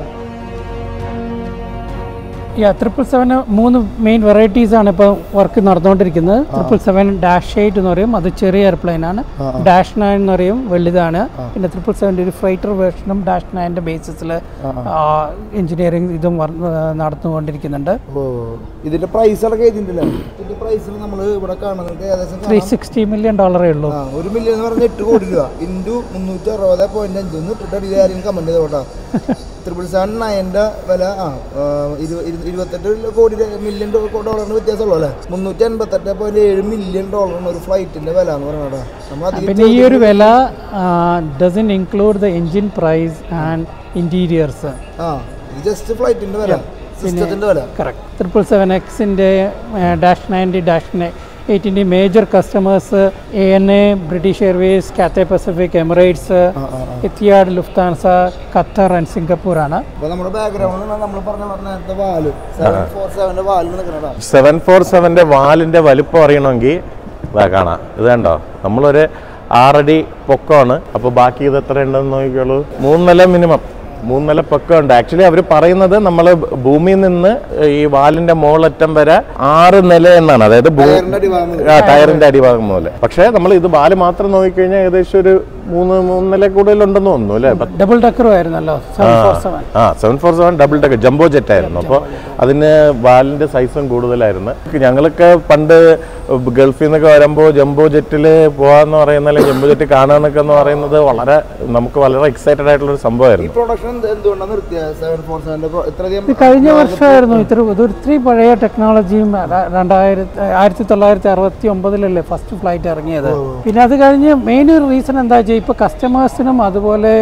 ഈ ട്രിപ്പിൾ സെവന് മൂന്ന് മെയിൻ വെറൈറ്റീസ് ആണ് ഇപ്പോൾ വർക്ക് നടന്നുകൊണ്ടിരിക്കുന്നത് ട്രിപ്പിൾ സെവൻ ഡാഷ് എയ്റ്റ് എന്ന് പറയും അത് ചെറിയ എയർപ്ലെയിൻ ആണ് ഡാഷ് നയൻ എന്ന് പറയും വലുതാണ് പിന്നെ ട്രിപ്പിൾ സെവൻ്റെ ഒരു ഫ്രൈറ്റർ വേർഷനും ഡാഷ് നയൻ്റെ ബേസിസിൽ എഞ്ചിനീയറിംഗ് ഇതും വർ- ആ, നടന്നുകൊണ്ടിരിക്കുന്നുണ്ട് ഓ ഇതിന്റെ പ്രൈസ് അടക്കം എഴുതിയിട്ടുണ്ടല്ലേ ഇതിന്റെ പ്രൈസിൽ നമ്മൾ ഇവിടെ കാണുന്നത് ഏകദേശം ത്രീ സിക്സ്റ്റി മില്യൺ ഡോളറേ ഉള്ളൂ ആ, ഒരു മില്യൺ എന്ന് പറഞ്ഞാൽ എട്ട് കോടി രൂപ ഇൻറ്റു മുന്നൂറ്റി അറുപത് പോയിന്റ് അഞ്ച് ഒന്ന് ഇട്ടിട്ട് അടിയിൽ ആരെയും കമന്റ് ചെയ്തോട്ടാ ത്രിപിൾ സെവൻ നയൻ്റെ വില ആ ആ, ഇരു- ഇരു- ഇരുപത്തെട്ട് കോടി മില്യൺ ഡോളറിന് വ്യത്യാസമുള്ളൂ അല്ലേ മുന്നൂറ്റി അൻപത്തെട്ട് പോയിന്റ് ഏഴ് മില്യൺ ഡോളറാണ് ഒരു ഫ്ലൈറ്റിന്റെ വില എന്ന് പറയുന്നത് നമ്മൾ അധികം പിന്നെ ഈ ഒരു വില doesn't include the engine price and interiors ആ ഇത് ജസ്റ്റ് ഫ്ലൈറ്റിന്റെ വില സിസ്റ്റത്തിന്റെ വില കറക്റ്റ് ട്രിപ്പിൾ സെവൻ എക്സിൻ്റെ ഡാഷ് നയൻറ്റി ഡാഷ് എയ്റ്റിൻ്റെ major customers A N A British Airways Cathay Pacific Emirates Etihad Lufthansa Qatar and Singapore ആണ് അപ്പൊ നമ്മുടെ ബാക്ക്ഗ്രൗണ്ടിൽ നമ്മൾ പറഞ്ഞ പറഞ്ഞ നേരത്തെ വാല് സെവൻ ഫോർ സെവന്റെ വാലിൽ നിൽക്കണടാ സെവൻ ഫോർ സെവന്റെ വാലിന്റെ വലിപ്പം അറിയണമെങ്കിൽ ഇതാ കാണാം ഇത് കണ്ടോ നമ്മളൊരു ആറടി പൊക്കമാണ് അപ്പോൾ ബാക്കി ഇത് എത്ര ഉണ്ടെന്ന് നോക്കിക്കോളൂ മൂന്ന് നില മിനിമം മൂന്ന് നില പൊക്കമുണ്ട് ആക്ച്വലി അവർ പറയുന്നത് നമ്മൾ ഭൂമിയിൽ നിന്ന് ഈ വാലിന്റെ മോളറ്റം വരെ ആറ് നില എന്നാണ് അതായത് ഭൂ- ടയറിന്റെ അടിഭാഗം മുതൽ. ആ ടയറിന്റെ അടിഭാഗം പോലെ പക്ഷേ നമ്മൾ ഇത് വാല് മാത്രം നോക്കിക്കഴിഞ്ഞാൽ ഏകദേശം ഒരു മൂന്ന് മൂന്നിലെ കൂടുതലുണ്ടെന്ന് തോന്നുന്നു അല്ലേ പത്ത് ഡബിൾ ഡക്കറും ആയിരുന്നല്ലോ സെവൻ ഫോർ സെവൻ ആ seven four seven double deck jumbo jet ആയിരുന്നു അപ്പോൾ അതിന് വാലിന്റെ സൈസും കൂടുതലായിരുന്നു ഞങ്ങളൊക്കെ പണ്ട് ഗൾഫിൽ നിന്നൊക്കെ വരുമ്പോൾ ജംബോ ജെറ്റിൽ പോകാന്ന് പറയുന്ന അല്ലെങ്കിൽ ജംബോ ജെറ്റ് കാണാന്നൊക്കെ എന്ന് പറയുന്നത് വളരെ നമുക്ക് വളരെ എക്സൈറ്റഡ് ആയിട്ടുള്ള ഒരു ഈ സംഭവമായിരുന്നു പ്രൊഡക്ഷൻ എന്തുകൊണ്ടാണ് നിർത്തിയത് സെവൻ ഫോർ സെവൻ്റെ ഇത്രയധികം ഇത് കഴിഞ്ഞ വർഷമായിരുന്നു ഇത്ര ഇത് ഒത്തിരി പഴയ ടെക്നോളജിയും ര- രണ്ടായിരത്തി ആയിരത്തി തൊള്ളായിരത്തി അറുപത്തി ഒമ്പതിലല്ലേ ഫസ്റ്റ് ഫ്ലൈറ്റ് ഇറങ്ങിയത് പിന്നെ അത് കഴിഞ്ഞ് മെയിൻ ഒരു റീസൺ എന്താ വെച്ചാൽ ഇപ്പോൾ കസ്റ്റമേഴ്സിനും അതുപോലെ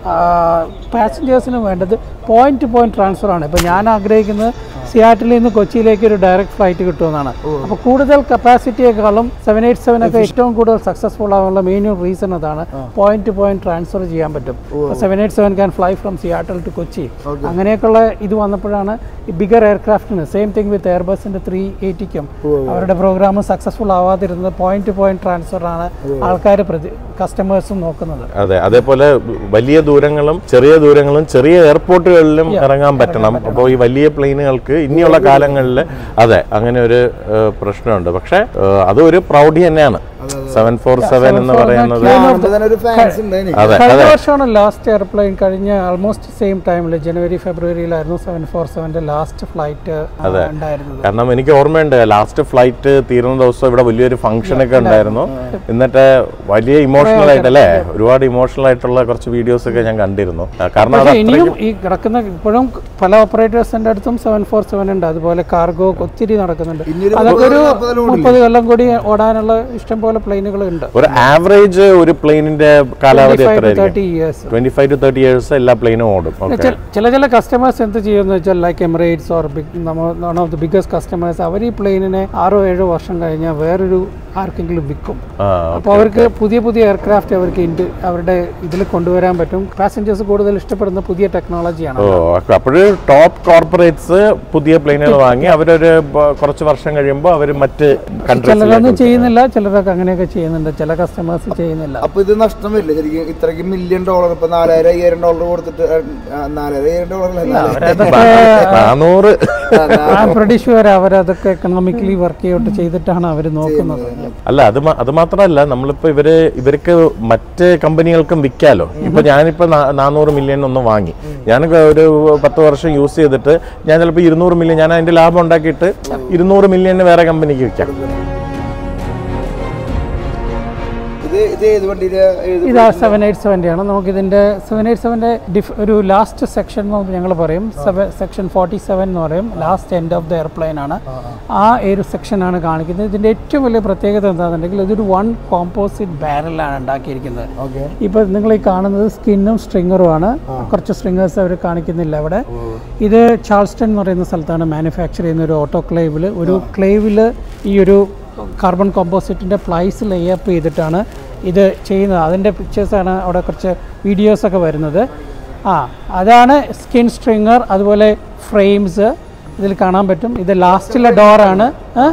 പാസഞ്ചേഴ്സിനും വേണ്ടത് പോയിന്റ് ടു പോയിന്റ് ട്രാൻസ്ഫർ ആണ് ഇപ്പോൾ ഞാൻ ആഗ്രഹിക്കുന്നത് സിയാറ്റിൽ നിന്ന് കൊച്ചിയിലേക്ക് ഒരു ഡയറക്റ്റ് ഫ്ലൈറ്റ് കിട്ടുമെന്നാണ് അപ്പോൾ കൂടുതൽ കപ്പാസിറ്റിയേക്കാളും സെവൻ എയ്റ്റ് സെവൻ ഒക്കെ ഏറ്റവും കൂടുതൽ സക്സസ്ഫുൾ ആവാനുള്ള മെയിൻ റീസൺ അതാണ് പോയിന്റ് ടു പോയിന്റ് ട്രാൻസ്ഫർ ചെയ്യാൻ പറ്റും seven eight seven can fly from Seattle to Kochi അങ്ങനെയൊക്കെയുള്ള ഇത് വന്നപ്പോഴാണ് ഈ ബിഗർ എയർക്രാഫ്റ്റിന് സെയിം തിങ് വിത്ത് എയർബസിന്റെ ത്രീ എയ്റ്റിക്കും അവരുടെ പ്രോഗ്രാം സക്സസ്ഫുൾ ആവാതിരുന്നത് പോയിന്റ് ടു പോയിന്റ് ട്രാൻസ്ഫർ ആണ് ആൾക്കാർ കസ്റ്റമേഴ്സും നോക്കുന്നത് അതെ അതേപോലെ വലിയ ദൂരങ്ങളും ചെറിയ ദൂരങ്ങളും ചെറിയ എയർപോർട്ടുകളിലും ഇറങ്ങാൻ പറ്റണം അപ്പോൾ ഈ വലിയ പ്ലെയിനുകൾക്ക് ഇനിയുള്ള കാലങ്ങളിൽ അതെ അങ്ങനെ ഒരു ഏഹ്, പ്രശ്നമുണ്ട് പക്ഷേ ഏഹ്, അത് ഒരു പ്രൗഢി തന്നെയാണ് സെവൻ ഫോർ സെവൻ എന്ന് പറയുന്നത് കാണുമ്പോൾ തന്നെ ഒരു ഫാൻസ് ഉണ്ട് അതിന്. അതെ കഴിഞ്ഞ അതെ വർഷമാണ് ലാസ്റ്റ് എയർപ്ലെയിൻ കഴിഞ്ഞ ആൾമോസ്റ്റ് സെയിം ടൈമിൽ ജനുവരി ഫെബ്രുവരിയിലായിരുന്നു സെവൻ ഫോർ സെവന്റെ ലാസ്റ്റ് ഫ്ലൈറ്റ് ഉണ്ടായിരുന്നത് കാരണം എനിക്ക് ഓർമ്മയുണ്ട് ലാസ്റ്റ് ഫ്ലൈറ്റ് തീരുന്ന ദിവസം ഇവിടെ വലിയൊരു ഫംഗ്ഷൻ ഒക്കെ ഉണ്ടായിരുന്നു എന്നിട്ട് വലിയ ഇമോഷണൽ ആയിട്ടല്ലേ ഒരുപാട് ഇമോഷണൽ ആയിട്ടുള്ള കുറച്ച് വീഡിയോസ് ഒക്കെ ഞാൻ കണ്ടിരുന്നു ആ, കാരണം അത് പക്ഷേ ഇനിയും ഈ കിടക്കുന്ന ഇപ്പോഴും പല ഓപ്പറേറ്റേഴ്സിന്റെ അടുത്തും സെവൻ ഫോർ സെവൻ ഉണ്ട് അതുപോലെ കാർഗോ ഒത്തിരി നടക്കുന്നുണ്ട് ഇനിയൊരു അതൊക്കെ ഒരു മുപ്പത് കൊല്ലം മുപ്പത് കൊല്ലം കൂടി ഓടാനുള്ള ഇഷ്ടം പോലെ പ്ലെയിനുകൾ ഉണ്ട് ഒരു ആവറേജ് ഒരു പ്ലെയിനിന്റെ കാലാവധി എത്രയായിരിക്കും thirty years twenty five to thirty years എല്ലാ പ്ലെയിനും ഓടും ഓക്കെ ചില ചില കസ്റ്റമേഴ്സ് എന്ത് ചെയ്യുമെന്ന് വെച്ചാൽ like Emirates or big one of the biggest customers അവർ ഈ പ്ലെയിനിനെ ആറോ ഏഴോ വർഷം കഴിഞ്ഞാൽ വേറൊരു ആർക്കെങ്കിലും വിൽക്കും അപ്പോൾ അവർക്ക് പുതിയ പുതിയ എയർക്രാഫ്റ്റ് അവർക്ക് ഇൻഡ് അവരുടെ ഇതിൽ കൊണ്ടുവരാൻ പറ്റും പാസഞ്ചേഴ്സ് കൂടുതൽ ഇഷ്ടപ്പെടുന്ന പുതിയ ടെക്നോളജിയാണ് ഓ അപ്പോഴ് ടോപ്പ് കോർപ്പറേറ്റ്സ് പുതിയ പ്ലെയിനുകൾ വാങ്ങി അവരൊരു ബ- കുറച്ച് വർഷം കഴിയുമ്പോൾ അവർ മറ്റ് ചിലരൊന്നും കൺട്രീസിലേക്ക് ചെയ്യുന്നില്ല ചിലരൊക്കെ അങ്ങനെയൊക്കെ ചെയ്യുന്നുണ്ട് ചില കസ്റ്റമേഴ്സ് ചെയ്യുന്നില്ല അപ്പൊ ഇത് നഷ്ടം വരില്ല ശരിക്കും ഇത്രയ്ക്ക് മില്യൺ ഡോളർ ഇപ്പൊ നാലായിരം അയ്യായിരം ഡോളർ കൊടുത്തിട്ട് ആ, നാലായിരം അയ്യായിരം ഡോളർ അവരതൊക്കെ നാനൂറ് പ്രൊഡ്യൂഷർ അവരതൊക്കെ എക്കണോമിക്കലി വർക്ക് ഔട്ട് ചെയ്തിട്ടാണ് അവർ നോക്കുന്നത് അല്ല അത് മാ- അത് മാത്രമല്ല നമ്മളിപ്പോ ഇവര് ഇവർക്ക് മറ്റ് കമ്പനികൾക്കും വിൽക്കാലോ ഇപ്പൊ ഞാനിപ്പോ നാ- നാനൂറ് മില്യൺ ഒന്ന് വാങ്ങി ഞാൻ ഒരു പത്ത് വർഷം യൂസ് ചെയ്തിട്ട് ഞാൻ ചിലപ്പോൾ ഇരുന്നൂറ് മില്യൺ ഞാൻ അതിന്റെ ലാഭം ഉണ്ടാക്കിയിട്ട് ഇരുന്നൂറ് മില്യണിന് വേറെ കമ്പനിക്ക് വിൽക്കാം ഇത് ഇത് ഏത് വണ്ടിയിലെ ഏത് ഇത് സെവൻ എയ്റ്റ് സെവൻ്റെ ആണ് നമുക്ക് ഇതിൻ്റെ സെവൻ എയ്റ്റ് സെവൻ്റെ ഡിഫ് ഒരു ലാസ്റ്റ് സെക്ഷൻ എന്ന് ഞങ്ങൾ പറയും സെക്ഷൻ ഫോർട്ടി സെവൻ എന്ന് പറയും last end of the airplane ആണ് ആ ഒരു സെക്ഷനാണ് കാണിക്കുന്നത് ഇതിൻ്റെ ഏറ്റവും വലിയ പ്രത്യേകത എന്താണെന്നുണ്ടെങ്കിൽ ഇതൊരു വൺ കോമ്പോസിറ്റ് ബാരലാണ് ഉണ്ടാക്കിയിരിക്കുന്നത് ഓക്കെ ഇപ്പോൾ നിങ്ങൾ ഈ കാണുന്നത് സ്കിന്നും സ്ട്രിങ്ങറുമാണ് കുറച്ച് സ്ട്രിങ്ങേഴ്സ് അവർ കാണിക്കുന്നില്ല അവിടെ ഇത് ചാൾസ്റ്റൺ എന്ന് പറയുന്ന സ്ഥലത്താണ് മാനുഫാക്ചർ ചെയ്യുന്ന ഒരു ഓട്ടോ ക്ലേവിൽ ഒരു ക്ലേവിൽ ഈ ഒരു കാർബൺ കോമ്പോസിറ്റിൻ്റെ ഫ്ലൈസ് ലേയപ്പ് ചെയ്തിട്ടാണ് ഇത് ചെയ്യുന്നത് അതിൻ്റെ പിക്ചേഴ്സാണ് അവിടെ കുറച്ച് വീഡിയോസൊക്കെ വരുന്നത് ആ അതാണ് സ്കിൻ സ്ട്രിങ്ങർ അതുപോലെ ഫ്രെയിംസ് ഇതിൽ കാണാൻ പറ്റും ഇത് ലാസ്റ്റിലെ ഡോറാണ്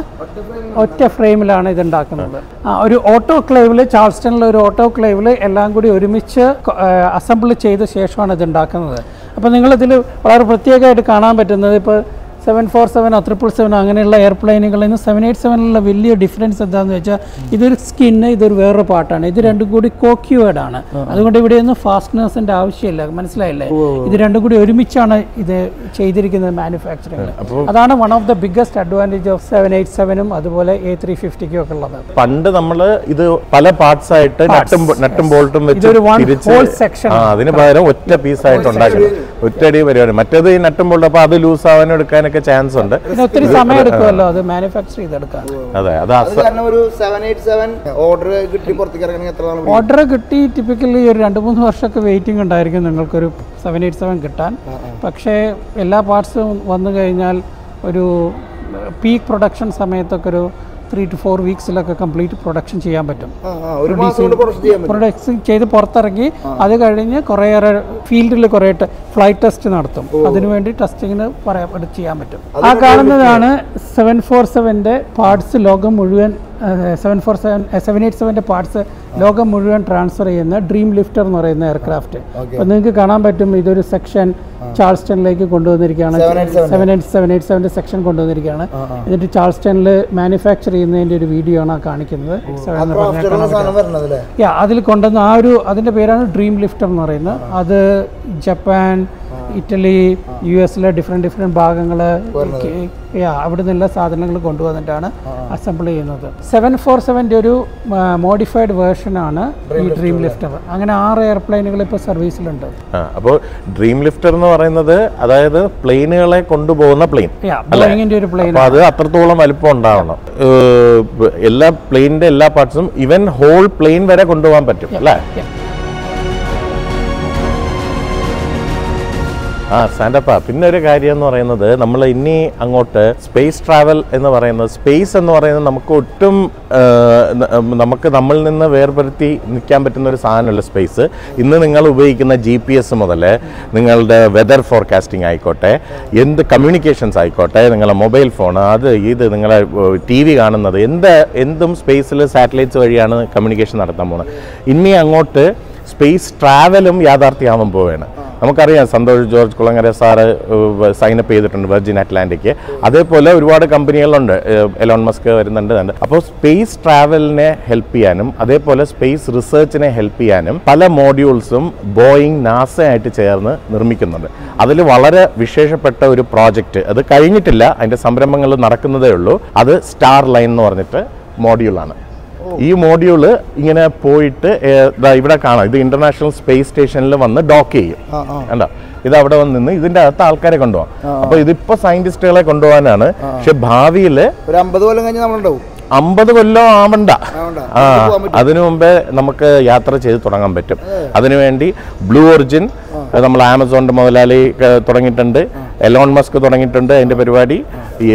ഒറ്റ ഫ്രെയിമിലാണ് ഇത് ഉണ്ടാക്കുന്നത് ആ ഒരു ഓട്ടോ ക്ലേവിൽ ചാൾസ്റ്റണിലെ ഒരു ഓട്ടോ ക്ലേവിൽ എല്ലാം കൂടി ഒരുമിച്ച് അസംബിൾ ചെയ്ത ശേഷമാണ് ഇത് ഉണ്ടാക്കുന്നത് അപ്പോൾ നിങ്ങളിതിൽ വളരെ പ്രത്യേകമായിട്ട് കാണാൻ പറ്റുന്നത് ഇപ്പോൾ സെവൻ ഫോർ സെവനോ ട്രിപ്പിൾ സെവനോ അങ്ങനെയുള്ള എയർപ്ലെയിനുകളിൽ നിന്ന് സെവൻ എയ്റ്റ് സെവനിലുള്ള വലിയ ഡിഫറൻസ് എന്താണെന്ന് വെച്ചാൽ ഇതൊരു സ്കിന്ന് ഇതൊരു വേറൊരു പാർട്ടാണ് ഇത് രണ്ടും കൂടി കോക്യുവേഡ് ആണ് അതുകൊണ്ട് ഇവിടെയൊന്നും ഫാസ്റ്റ്നേഴ്സിൻ്റെ ആവശ്യമില്ല മനസ്സിലായില്ലേ ഇത് രണ്ടും കൂടി ഒരുമിച്ചാണ് ഇത് ചെയ്തിരിക്കുന്നത് മാനുഫാക്ചറിംഗ് അതാണ് one of the biggest advantage of seven eight സെവനും അതുപോലെ എ ത്രീ ഫിഫ്റ്റിക്കും ഒക്കെ ഉള്ളത് പണ്ട് നമ്മള് ഇത് പല പാർട്സ് ആയിട്ട് നട്ടും നട്ടും ബോൾട്ടും വെച്ച് ഇതൊരു one തിരിച്ച് whole section ആ അതിന് പകരം ഒറ്റ പീസ് ആയിട്ട് ഉണ്ടാക്കണം ഒറ്റയടി പരിപാടി മറ്റേത് ഈ നട്ടും ബോൾട്ടും അപ്പൊ അത് ലൂസ് ആവാനും എടുക്കാനൊക്കെ ചാൻസ് ഉണ്ട് പിന്നെ ഒത്തിരി സമയം എടുക്കുമല്ലോ അത് മാനുഫാക്ചർ ചെയ്തെടുക്കാൻ അതെ അത് അത് അസ കാരണം ഒരു സെവൻ എയ്റ്റ് സെവൻ ഓർഡർ കിട്ടി പുറത്തേക്ക് ഇറങ്ങണമെങ്കിൽ എത്ര നാൾ പിടിക്കും? ഓർഡർ കിട്ടി ടിപ്പിക്കലി ഒരു രണ്ട് മൂന്ന് വർഷമൊക്കെ വെയിറ്റിംഗ് ഉണ്ടായിരിക്കും നിങ്ങൾക്കൊരു സെവൻ എയ്റ്റ് സെവൻ കിട്ടാൻ പക്ഷേ എല്ലാ പാർട്സും വന്നു കഴിഞ്ഞാൽ ഒരു പീക്ക് പ്രൊഡക്ഷൻ സമയത്തൊക്കെ ഒരു ത്രീ ടു ഫോർ വീക്സിലൊക്കെ കംപ്ലീറ്റ് പ്രൊഡക്ഷൻ ചെയ്യാൻ പറ്റും ആ, ആ, ഒരു മാസം കൊണ്ട് പ്രൊഡക്ഷൻ ചെയ്യാൻ പറ്റും പ്രൊഡക്ഷൻ ചെയ്ത് പുറത്തിറങ്ങി അത് കഴിഞ്ഞ് കുറേയേറെ ഫീൽഡിൽ കുറേ ഫ്ലൈറ്റ് ടെസ്റ്റ് നടത്തും അതിനുവേണ്ടി ടെസ്റ്റിങ്ങിന് പറയാൻ ചെയ്യാൻ പറ്റും ആ കാണുന്നതാണ് സെവൻ ഫോർ സെവൻ്റെ പാർട്സ് ലോകം മുഴുവൻ seven four seven seven eight സെവൻ്റെ പാർട്സ് ലോകം മുഴുവൻ ട്രാൻസ്ഫർ ചെയ്യുന്ന ഡ്രീം ലിഫ്റ്റർ എന്ന് പറയുന്ന എയർക്രാഫ്റ്റ് അപ്പോൾ നിങ്ങൾക്ക് കാണാൻ പറ്റും ഇതൊരു സെക്ഷൻ ചാൾസ്റ്റണിലേക്ക് കൊണ്ടുവന്നിരിക്കുകയാണ് 787. സെവൻ എയ്റ്റ് സെവൻ എയ്റ്റ് സെവൻ്റെ സെക്ഷൻ കൊണ്ടുവന്നിരിക്കുകയാണ് എന്നിട്ട് ചാൾസ്റ്റണിൽ മാനുഫാക്ചർ ചെയ്യുന്നതിൻ്റെ ഒരു വീഡിയോ ആണ് ആ കാണിക്കുന്നത് സെവൻ എന്ന് പറഞ്ഞാൽ ക്രാഫ്റ്റുള്ള സാധനം വരണത് അല്ലേ യാ അതിൽ കൊണ്ടുവന്ന ആ ഒരു അതിൻ്റെ പേരാണ് ഡ്രീം ലിഫ്റ്റർ എന്ന് പറയുന്നത് അത് ജപ്പാൻ ഇറ്റലി യു എസിലെ ഡിഫറെൻറ്റ് ഡിഫറെൻറ്റ് ഭാഗങ്ങൾ യാ അവിടെ നിന്നുള്ള സാധനങ്ങൾ കൊണ്ടുവന്നിട്ടാണ് അസംബിൾ ചെയ്യുന്നത് സെവൻ ഫോർ സെവൻ്റെ ഒരു മോഡിഫൈഡ് വേർഷനാണ് ഈ ഡ്രീം ലിഫ്റ്റർ അങ്ങനെ ആറ് എയർപ്ലെയിനുകൾ ഇപ്പോൾ സർവീസിലുണ്ട് ആ അപ്പോൾ ഡ്രീം ലിഫ്റ്റർ എന്ന് പറയുന്നത് അതായത് പ്ലെയിനുകളെ കൊണ്ടുപോകുന്ന പ്ലെയിൻ യാ ബോയിങ്ങിൻ്റെ ഒരു പ്ലെയിൻ അപ്പൊ അത് അത്രത്തോളം വലിപ്പം ഉണ്ടാവണം ഏഹ് എല്ലാ പ്ലെയിനിന്റെ എല്ലാ പാർട്സും ഇവൻ ഹോൾ പ്ലെയിൻ വരെ കൊണ്ടുപോകാൻ പറ്റും അല്ലേ ആ സാൻഡപ്പ പിന്നെ ഒരു കാര്യം എന്ന് പറയുന്നത് നമ്മൾ ഇനി അങ്ങോട്ട് സ്പേസ് ട്രാവൽ എന്ന് പറയുന്നത് സ്പേസ് എന്ന് പറയുന്നത് നമുക്ക് ഒട്ടും ആ, ന- നമുക്ക് നമ്മളിൽ നിന്ന് വേർപെടുത്തി നിൽക്കാൻ പറ്റുന്ന ഒരു സാധനമല്ല സ്പേസ് ഇന്ന് നിങ്ങൾ ഉപയോഗിക്കുന്ന ജി പി എസ് മുതൽ നിങ്ങളുടെ വെതർ ഫോർകാസ്റ്റിംഗ് ആയിക്കോട്ടെ എന്ത് കമ്മ്യൂണിക്കേഷൻസ് ആയിക്കോട്ടെ നിങ്ങളെ മൊബൈൽ ഫോൺ അത് ഇത് നിങ്ങളെ ടി വി കാണുന്നത് എന്ത് എന്തും സ്പേസിൽ സാറ്റലൈറ്റ്സ് വഴിയാണ് കമ്മ്യൂണിക്കേഷൻ നടത്താൻ പോകുന്നത് ഇനി അങ്ങോട്ട് സ്പേസ് ട്രാവലും യാഥാർത്ഥ്യമാവാൻ പോവുകയാണ് നമുക്കറിയാം സന്തോഷ് ജോർജ് കുളങ്ങര സാറ് സൈനപ്പ് ചെയ്തിട്ടുണ്ട് വെർജിൻ അറ്റ്ലാന്റിക് അതേപോലെ ഒരുപാട് കമ്പനികളുണ്ട് ഏഹ് എലോൺ മസ്ക് വരുന്നുണ്ട് ഉണ്ട്. അപ്പോൾ സ്പേസ് ട്രാവലിനെ ഹെൽപ്പ് ചെയ്യാനും അതേപോലെ സ്പേസ് റിസർച്ചിനെ ഹെൽപ്പ് ചെയ്യാനും പല മോഡ്യൂൾസും ബോയിങ് നാസ ആയിട്ട് ചേർന്ന് നിർമ്മിക്കുന്നുണ്ട് അതിൽ വളരെ വിശേഷപ്പെട്ട ഒരു പ്രോജക്റ്റ് അത് കഴിഞ്ഞിട്ടില്ല അതിൻ്റെ സംരംഭങ്ങൾ നടക്കുന്നതേ ഉള്ളൂ അത് സ്റ്റാർ ലൈൻ എന്ന് പറഞ്ഞിട്ട് മോഡ്യൂളാണ് ഈ മോഡ്യൂള് ഇങ്ങനെ പോയിട്ട് ഏർ, ദാ ഇവിടെ കാണാം ഇത് ഇന്റർനാഷണൽ സ്പേസ് സ്റ്റേഷനിൽ വന്ന് ഡോക്ക് ചെയ്യും ആ ആ കണ്ടോ ഇത് അവിടെ വന്ന് നിന്ന് ഇതിന്റെ അകത്ത് ആൾക്കാരെ കൊണ്ടുപോകാം അപ്പൊ ഇതിപ്പോ സയന്റിസ്റ്റുകളെ കൊണ്ടുപോകാനാണ് പക്ഷെ ഭാവിയിൽ ഒരു അമ്പത് കൊല്ലം കഴിഞ്ഞ് നമ്മളുണ്ടാവും അമ്പത് കൊല്ലം ആവണ്ട ആവണ്ട. ആ നമുക്ക് പോകാൻ പറ്റും. അതിനു മുമ്പേ നമുക്ക് യാത്ര ചെയ്ത് തുടങ്ങാൻ പറ്റും അതിനുവേണ്ടി ബ്ലൂ ഒറിജിൻ നമ്മൾ ആമസോണിന്റെ മുതലാളി ക- തുടങ്ങിയിട്ടുണ്ട് എലോൺ മസ്ക് തുടങ്ങിയിട്ടുണ്ട് അതിന്റെ പരിപാടി ഈ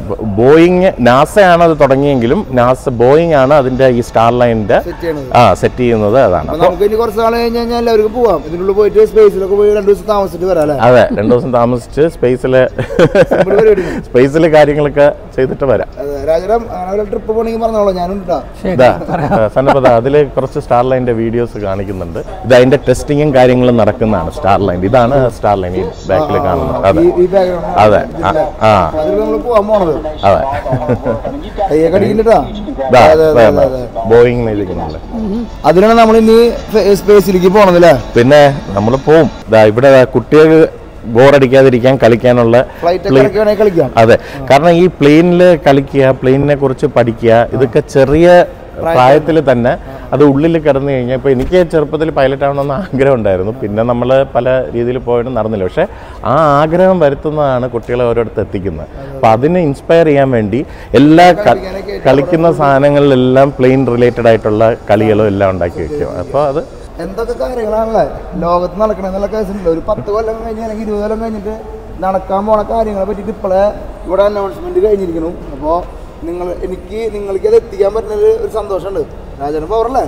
ബോയിങ് നാസയാണ് അത് തുടങ്ങിയെങ്കിലും നാസ ബോയിങ് ആണ് അതിന്റെ ഈ സ്റ്റാർ ലൈനിന്റെ സെറ്റ് ചെയ്യണത് ആ സെറ്റ് ചെയ്യുന്നത് അതാണ് അപ്പൊ നമുക്ക് ഇനി കുറച്ച് നാൾ കഴിഞ്ഞ് കഴിഞ്ഞാൽ എല്ലാവർക്കും പോവാം ഇതിനുള്ളിൽ പോയിട്ട് സ്പേസിലൊക്കെ പോയി രണ്ടു ദിവസം താമസിച്ചിട്ട് വരാം അല്ലേ അതെ രണ്ടു ദിവസം താമസിച്ച് സ്പേസില് ഇവിടെ പരിപാടി സ്പേസിൽ കാര്യങ്ങളൊക്കെ ചെയ്തിട്ട് വരാം അതെ രാജാറാം അങ്ങനെ ഒരു ട്രിപ്പ് പോകണമെങ്കിൽ പറഞ്ഞോളാം ഞാനുണ്ട് ട്ടോ. ശരി ഇതാ സന്നപ്പത അതിൽ കുറച്ച് സ്റ്റാർ ലൈൻ്റെ വീഡിയോസ് കാണിക്കുന്നുണ്ട് ഇത് അതിന്റെ ടെസ്റ്റിങ്ങും കാര്യങ്ങളും നടക്കുന്നതാണ് സ്റ്റാർ ലൈൻ ഇതാണ് സ്റ്റാർ ലൈൻ ഈ ബാക്കിൽ കാണുന്നത് അതെ ഈ- ഈ ബാക്ക്ഗ്രൗണ്ട് അതെ ആ, ആ അതിൽ നമ്മൾ പോവാൻ പോണത് അതെ കയ്യൊക്കെ അടിക്കില്ലട്ടാ ഇതാ, അതെ അതെ ഇതാ, അതെ അതെ ബോയിങ് എഴുതിക്കുന്നുണ്ട് അതിനാണ് നമ്മൾ ഇനി സ്പേസിലേക്ക് പോണത് അല്ലേ പിന്നെ നമ്മൾ പോവും ഇതാ ഇവിടെ കുട്ടികൾ ബോറടിക്കാതിരിക്കാൻ കളിക്കാനുള്ള ഫ്ലൈറ്റ് ഒക്കെ plane- ഇറക്കി വേണമെങ്കിൽ കളിക്കാം അതെ കാരണം ഈ പ്ലെയിനിൽ കളിക്കുക പ്ലെയിനിനെ കുറിച്ച് പഠിക്കുക ഇതൊക്കെ ചെറിയ പ്രായത്തിൽ തന്നെ അത് ഉള്ളിൽ കിടന്നു കഴിഞ്ഞാൽ ഇപ്പോൾ എനിക്ക് ചെറുപ്പത്തിൽ പൈലറ്റ് ആവണമെന്ന് ആഗ്രഹം ഉണ്ടായിരുന്നു പിന്നെ നമ്മൾ പല രീതിയിൽ പോയിട്ട് നടന്നില്ല പക്ഷേ ആ ആഗ്രഹം വരുത്തുന്നതാണ് കുട്ടികളെ ഓരോരുത്തർ എത്തിക്കുന്നത് അപ്പം അതിനെ ഇൻസ്പയർ ചെയ്യാൻ വേണ്ടി എല്ലാ ക- കളിക്കുന്ന സാധനങ്ങളിലെല്ലാം പ്ലെയിൻ റിലേറ്റഡ് ആയിട്ടുള്ള കളികളും എല്ലാം ഉണ്ടാക്കി വെക്കും അപ്പോൾ അത് എന്തൊക്കെ കാര്യങ്ങളാണല്ലേ ലോകത്ത് നടക്കണ എന്നുള്ള കേസുണ്ട് ഒരു പത്ത് കൊല്ലം കഴിഞ്ഞ് അല്ലെങ്കിൽ ഇരുപത് കൊല്ലം കഴിഞ്ഞിട്ട് നടക്കാൻ പോണ കാര്യങ്ങളെ പറ്റിയിട്ട് ഇപ്പോഴേ ഇവിടെ അനൗൺസ്മെന്റ് കഴിഞ്ഞിരിക്കുന്നു അപ്പോൾ നിങ്ങൾ എനിക്ക് നിങ്ങൾക്ക് അത് എത്തിക്കാൻ പറ്റുന്നത് ഒരു സന്തോഷമുണ്ട് രാജന് പവറല്ലേ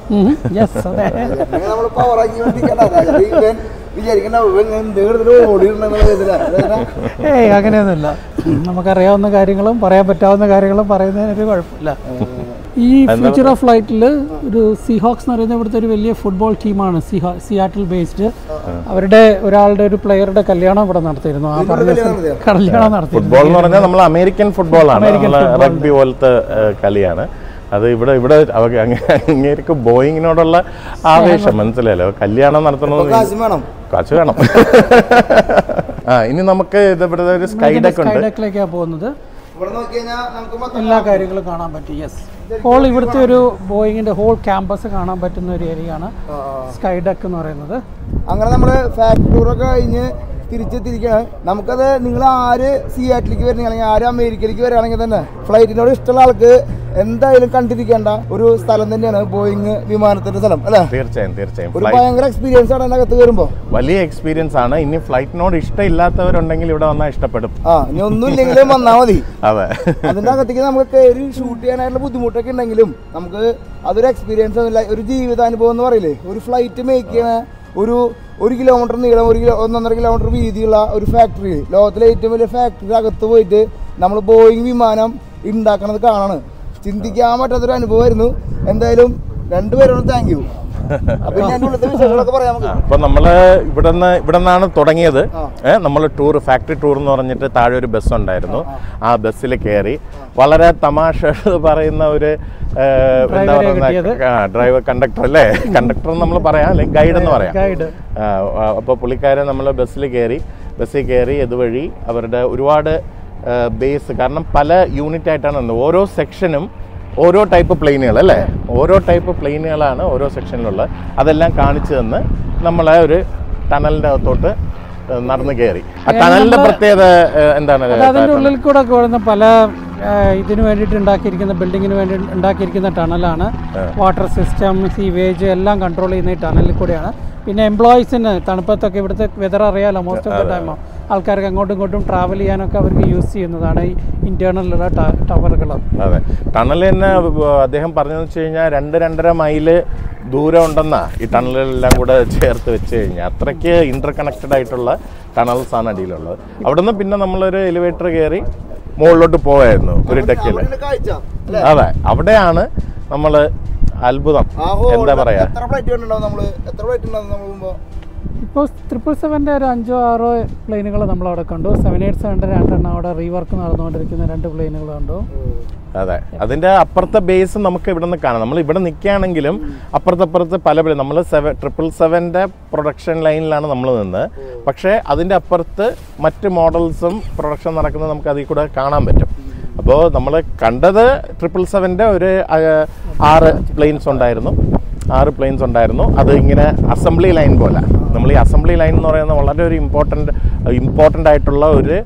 യെസ് അതെ നമ്മൾ പവറാക്കി വേണ്ടിക്കണ്ട രാജൻ ഇവൻ വിചാരിക്കണ്ട ഇവൻ എന്ത് എടുത്തിട്ട് ഓടിയിട്ടുണ്ടെന്നുള്ള ഇതിലാണ് ഏയ് അങ്ങനെയൊന്നുമില്ല നമുക്കറിയാവുന്ന കാര്യങ്ങളും പറയാൻ പറ്റാവുന്ന കാര്യങ്ങളും പറയുന്നതിനൊരു കുഴപ്പമില്ല ഈ ഫ്യൂച്ചർ ഓഫ് ഫ്ലൈറ്റിൽ ഒരു സീഹോക്സ് എന്ന് പറയുന്ന ഇവിടുത്തെ ഒരു വലിയ ഫുട്ബോൾ ടീമാണ് സിഹാ സിയാറ്റിൽ ബേസ്ഡ് അവരുടെ ഒരാളുടെ ഒരു പ്ലെയറുടെ കല്യാണം ഇവിടെ നടത്തിയിരുന്നു ആ പറഞ്ഞ കല്യാണം നടത്തിയോ? കല്യാണം നടത്തിയിരുന്നു ഫുട്ബോൾ എന്ന് പറഞ്ഞാൽ നമ്മൾ അമേരിക്കൻ ഫുട്ബോളാണ് നമ്മളെ റഗ്ബി പോലത്തെ ഏഹ്, കളിയാണ് അത് ഇവിടെ ഇവിടെ അവ- അങ്ങ- അങ്ങേർക്ക് ബോയിങ്ങിനോടുള്ള ആവേശം മനസ്സിലായല്ലോ കല്യാണം നടത്തണമെന്ന് കാശും വേണം കാശ് വേണം ആ ഇനി നമുക്ക് ഇത് ഇവിടെ ഒരു സ്കൈ ഡെക്ക് ഉണ്ട് സ്കൈഡക്കിലേക്കാണ് പോകുന്നത് ഇവിടെ നോക്കി കഴിഞ്ഞാൽ നമുക്ക് മൊത്തം എല്ലാ കാര്യങ്ങളും കാണാൻ പറ്റും യെസ് ഹോൾ ഇവിടുത്തെ ഒരു ബോയിങ്ങിന്റെ ഹോൾ ക്യാമ്പസ് കാണാൻ പറ്റുന്ന ഒരു ഏരിയയാണ് ആ, ആ. സ്കൈ ഡക്ക് എന്ന് പറയുന്നത് അങ്ങനെ നമ്മൾ ഫാക്ടറി ടൂറൊക്കെ കഴിഞ്ഞ് തിരിച്ചെത്തിരിക്കുകയാണ് നമുക്കത് നിങ്ങൾ ആര് സിയാറ്റിലേക്ക് വരുന്ന അല്ലെങ്കിൽ ആര് അമേരിക്കയിലേക്ക് വരികയാണെങ്കിൽ തന്നെ ഫ്ലൈറ്റിനോട് ഇഷ്ടമുള്ള ആൾക്ക് എന്തായാലും കണ്ടിരിക്കേണ്ട ഒരു സ്ഥലം തന്നെയാണ് ബോയിങ് വിമാനത്തിന്റെ സ്ഥലം അല്ലേ തീർച്ചയായും തീർച്ചയായും ഒരു ഫ്ലൈറ്റ് ഭയങ്കര എക്സ്പീരിയൻസ് ആണ് അതിനകത്ത് കയറുമ്പോൾ വലിയ എക്സ്പീരിയൻസ് ആണ് ഇനി ഫ്ലൈറ്റിനോട് ഇഷ്ടമില്ലാത്തവരുണ്ടെങ്കിൽ ഇവിടെ വന്നാൽ ഇഷ്ടപ്പെടും ആ ഇനി ഒന്നും ഇല്ലെങ്കിലും വന്നാൽ മതി അതെ അതിന്റെ അകത്തേക്ക് നമുക്ക് കയറി ഷൂട്ട് ചെയ്യാനായിട്ടുള്ള ബുദ്ധിമുട്ടൊക്കെ ഉണ്ടെങ്കിലും നമുക്ക് അതൊരു എക്സ്പീരിയൻസ് ഒരു ജീവിതാനുഭവം എന്ന് പറയില്ലേ ഒരു ഫ്ലൈറ്റ് മേക്ക് ചെയ്യണ ഒരു ഒരു കിലോമീറ്റർ നീളം ഒരു കിലോ ഒന്നൊന്നര കിലോമീറ്റർ വീതിയുള്ള ഒരു ഫാക്ടറി ലോകത്തിലെ ഏറ്റവും വലിയ ഫാക്ടറി അകത്ത് പോയിട്ട് നമ്മൾ ബോയിങ് വിമാനം ഉണ്ടാക്കണത് കാണാണ് ചിന്തിക്കാൻ പറ്റാത്തൊരു അനുഭവമായിരുന്നു എന്തായാലും രണ്ടുപേരോടും താങ്ക് യു അപ്പൊ ഇനി അതിന്റെ ഉള്ളത്തെ വിശേഷങ്ങളൊക്കെ പറയാം നമുക്ക് അപ്പൊ നമ്മള് ഇവിടെ നിന്ന് ഇവിടെ നിന്നാണ് തുടങ്ങിയത് ആ. ഏഹ് നമ്മൾ ടൂർ ഫാക്ടറി ടൂർ എന്ന് പറഞ്ഞിട്ട് താഴെ ഒരു ബസ് ഉണ്ടായിരുന്നു ആ ബസ്സിൽ കയറി വളരെ തമാശ പറയുന്ന ഒരു ഏഹ്, എന്താ ഡ്രൈവറെ കിട്ടിയത്. പറയുന്ന ഡ്രൈവർ കണ്ടക്ടർ അല്ലേ കണ്ടക്ടർ നമ്മൾ പറയാം അല്ലെങ്കിൽ ഗൈഡ് എന്ന് പറയാം ഗൈഡ് അപ്പോൾ പുള്ളിക്കാരൻ നമ്മൾ ബസ്സിൽ കയറി ബസ്സിൽ കയറി ഇതുവഴി അവരുടെ ഒരുപാട് ബേസ് കാരണം പല യൂണിറ്റ് ആയിട്ടാണ് വന്നത്. ഓരോ സെക്ഷനും ഓരോ ടൈപ്പ് പ്ലെയിനുകൾ അല്ലേ ഓരോ ടൈപ്പ് പ്ലെയിനുകളാണ് ഓരോ സെക്ഷനിലുള്ളത് അതെല്ലാം കാണിച്ചു തന്ന് നമ്മളെ ഒരു ടണലിൻ്റെ അകത്തോട്ട് ഏഹ്, നടന്ന് കയറി ആ ടണലിൻ്റെ പ്രത്യേകത ഏഹ്, എന്താണ് അത് അതിൻ്റെ ഉള്ളിൽ കൂടെ ഒക്കെ വരുന്ന പല ആ, ഇതിന് വേണ്ടിയിട്ട് ഉണ്ടാക്കിയിരിക്കുന്ന ബിൽഡിങ്ങിന് വേണ്ടി ഉണ്ടാക്കിയിരിക്കുന്ന ടണലാണ് വാട്ടർ സിസ്റ്റം സീവേജ് എല്ലാം കൺട്രോൾ ചെയ്യുന്ന ഈ ടണലിൽ കൂടെയാണ് പിന്നെ എംപ്ലോയീസിന് തണുപ്പത്തൊക്കെ ഇവിടുത്തെ വെതർ അറിയാലോ മോസ്റ്റ് ഓഫ് ദ ടൈം ആൾക്കാർക്ക് അങ്ങോട്ടും ഇങ്ങോട്ടും ട്രാവൽ ചെയ്യാനൊക്കെ അവർക്ക് യൂസ് ചെയ്യുന്നതാണ് ഈ ഇന്റേണലിലുള്ള ടവറുകൾ അതെ ടണൽ തന്നെ വ- അദ്ദേഹം പറഞ്ഞതെന്ന് വെച്ച് കഴിഞ്ഞാൽ രണ്ട് രണ്ടര മൈല് ദൂരം ഉണ്ടെന്നാ ഈ ടണലുകളെല്ലാം കൂടെ ചേർത്ത് വെച്ച് കഴിഞ്ഞാൽ അത്രയ്ക്ക് ഇന്റർ കണക്റ്റഡ് ആയിട്ടുള്ള ടണൽസ് ആണ് അടിയിലുള്ളത് അവിടുന്ന് പിന്നെ നമ്മളൊരു എലിവേറ്റർ കയറി മുകളിലോട്ട് പോവായിരുന്നു ഒരു ഡെക്കിൽ അവിടെയുള്ള കാഴ്ച അല്ലേ അതെ അവിടെയാണ് നമ്മൾ അത്ഭുതം ആ ഹോ എന്താ പറയാ എത്ര ഫ്ലൈറ്റ് കണ്ടുണ്ടാവും നമ്മള് എത്ര ഫ്ലൈറ്റ് ഉണ്ടാവും നമ്മൾ പോകുമ്പോ ഇപ്പോൾ ട്രിപ്പിൾ സെവൻ്റെ ഒരു അഞ്ചോ ആറോ പ്ലെയിനുകൾ നമ്മൾ അവിടെ കണ്ടു സെവൻ എയ്റ്റ് സെവൻ്റെ രണ്ടെണ്ണം അവിടെ റീവർക്ക് നടന്നുകൊണ്ടിരിക്കുന്ന രണ്ട് പ്ലെയിനുകൾ കണ്ടു അതെ അതിന്റെ അപ്പുറത്തെ ബേസ് നമുക്ക് ഇവിടെ നിന്ന് കാണാം നമ്മൾ ഇവിടെ നിൽക്കുകയാണെങ്കിലും അപ്പുറത്തപ്പുറത്ത് പല പല നമ്മൾ സെവൻ ട്രിപ്പിൾ സെവൻ്റെ പ്രൊഡക്ഷൻ ലൈനിലാണ് നമ്മൾ നിന്ന് പക്ഷേ അതിൻ്റെ അപ്പുറത്ത് മറ്റ് മോഡൽസും പ്രൊഡക്ഷൻ നടക്കുന്നത് നമുക്ക് അതിൽ കൂടെ കാണാൻ പറ്റും അപ്പോൾ നമ്മൾ കണ്ടത് ട്രിപ്പിൾ സെവൻ്റെ ഒരു ആ, ആറ് പ്ലെയിൻസ് ഉണ്ടായിരുന്നു ആറ് പ്ലെയിൻസ് ഉണ്ടായിരുന്നു അത് ഇങ്ങനെ അസംബ്ലി ലൈൻ പോലെ നമ്മൾ ഈ അസംബ്ലി ലൈൻ എന്ന് പറയുന്നത് വളരെ ഒരു ഇമ്പോർട്ടൻ്റ് ഇമ്പോർട്ടൻ്റ് ആയിട്ടുള്ള ഒരു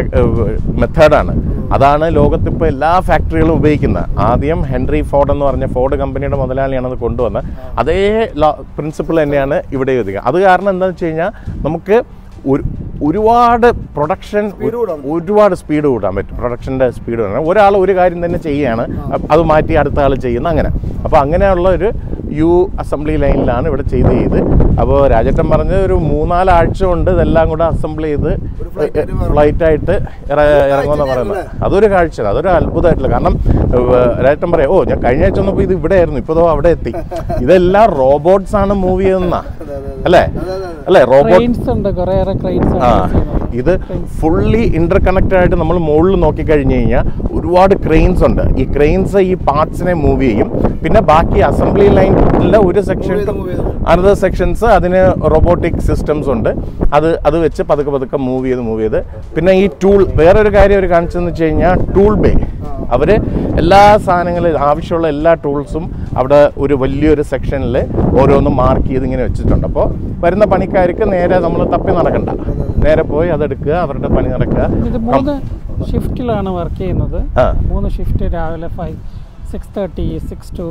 മെത്തേഡാണ് അതാണ് ലോകത്ത് ഇപ്പോൾ എല്ലാ ഫാക്ടറികളും ഉപയോഗിക്കുന്നത് ആദ്യം ഹെൻറി ഫോർഡ് എന്ന് പറഞ്ഞ ഫോർഡ് കമ്പനിയുടെ മുതലാളിയാണ് അത് കൊണ്ടുവന്നത് അതേ പ്രിൻസിപ്പിൾ തന്നെയാണ് ഇവിടെ ഉപയോഗിക്കുക അത് കാരണം എന്താണെന്ന് വെച്ച് കഴിഞ്ഞാൽ നമുക്ക് ഒരു ഒരുപാട് പ്രൊഡക്ഷൻ ഒരുപാട് സ്പീഡ് കൂട്ടാൻ പറ്റും പ്രൊഡക്ഷൻ്റെ സ്പീഡ് കൂട്ടാൻ ഒരാൾ ഒരു കാര്യം തന്നെ ചെയ്യുകയാണ് അപ്പ- അത് മാറ്റി അടുത്ത ആൾ ചെയ്യുന്ന അങ്ങനെ അപ്പോൾ അങ്ങനെയുള്ള ഒരു യു അസംബ്ലി ലൈനിലാണ് ഇവിടെ ചെയ്ത് ചെയ്ത് അപ്പോൾ രാജേട്ടൻ പറഞ്ഞത് ഒരു മൂന്നാലാഴ്ച കൊണ്ട് ഇതെല്ലാം കൂടെ അസംബിൾ ചെയ്ത് flight ആയിട്ട് മാറും. ഫ്ലൈറ്റ് ആയിട്ട് ഇറങ്ങുമെന്ന് പറയുന്നത് അതൊരു കാഴ്ച അതൊരു അത്ഭുതമായിട്ടുള്ള കാരണം ഏഹ്, രാജേട്ടൻ പറയാം ഓ ഞാൻ കഴിഞ്ഞ ആഴ്ച വന്നപ്പോൾ ഇത് ഇവിടെ ആയിരുന്നു ഇപ്പോൾ അവിടെ എത്തി ഇതെല്ലാം റോബോട്ട്സ് ആണ് മൂവ് ചെയ്യുന്ന അല്ലേ അല്ലേ റോബോട്ട് ക്രെയിൻസ് ഉണ്ട് കുറേയേറെ ക്രെയിൻസ് ആ ഇത് ഫുള്ളി ഇന്റർ കണക്റ്റഡ് ആയിട്ട് നമ്മൾ മുകളിൽ നോക്കിക്കഴിഞ്ഞ് കഴിഞ്ഞാൽ ഒരുപാട് ക്രെയിൻസ് ഉണ്ട് ഈ ക്രെയിൻസ് ഈ പാർട്സിനെ മൂവ് ചെയ്യും പിന്നെ ബാക്കി അസംബ്ലി ലൈനിലെ ഒരു സെക്ഷൻ അനദർ സെക്ഷൻസ് അതിന് റോബോട്ടിക് സിസ്റ്റംസ് ഉണ്ട് അത് അത് വെച്ച് പതുക്കെ പതുക്കെ മൂവ് ചെയ്ത് മൂവ് ചെയ്ത് പിന്നെ ഈ ടൂൾ വേറൊരു കാര്യം അവർ കാണിച്ചതെന്ന് വെച്ച് കഴിഞ്ഞാൽ ടൂൾ ബേ അവർ എല്ലാ സാധനങ്ങളും ആവശ്യമുള്ള എല്ലാ ടൂൾസും അവിടെ ഒരു വലിയൊരു സെക്ഷനിൽ ഓരോന്നും മാർക്ക് ചെയ്ത് ഇങ്ങനെ വെച്ചിട്ടുണ്ട് അപ്പോൾ വരുന്ന പണിക്കാർക്ക് നേരെ നമ്മൾ തപ്പി നടക്കണ്ട നേരെ പോയി അതെടുക്കുക അവരുടെ പണി നടക്കുക ഇത് മൂന്ന് ഷിഫ്റ്റിലാണ് വർക്ക് ചെയ്യുന്നത് ആ. മൂന്ന് ഷിഫ്റ്റ് രാവിലെ five six thirty six two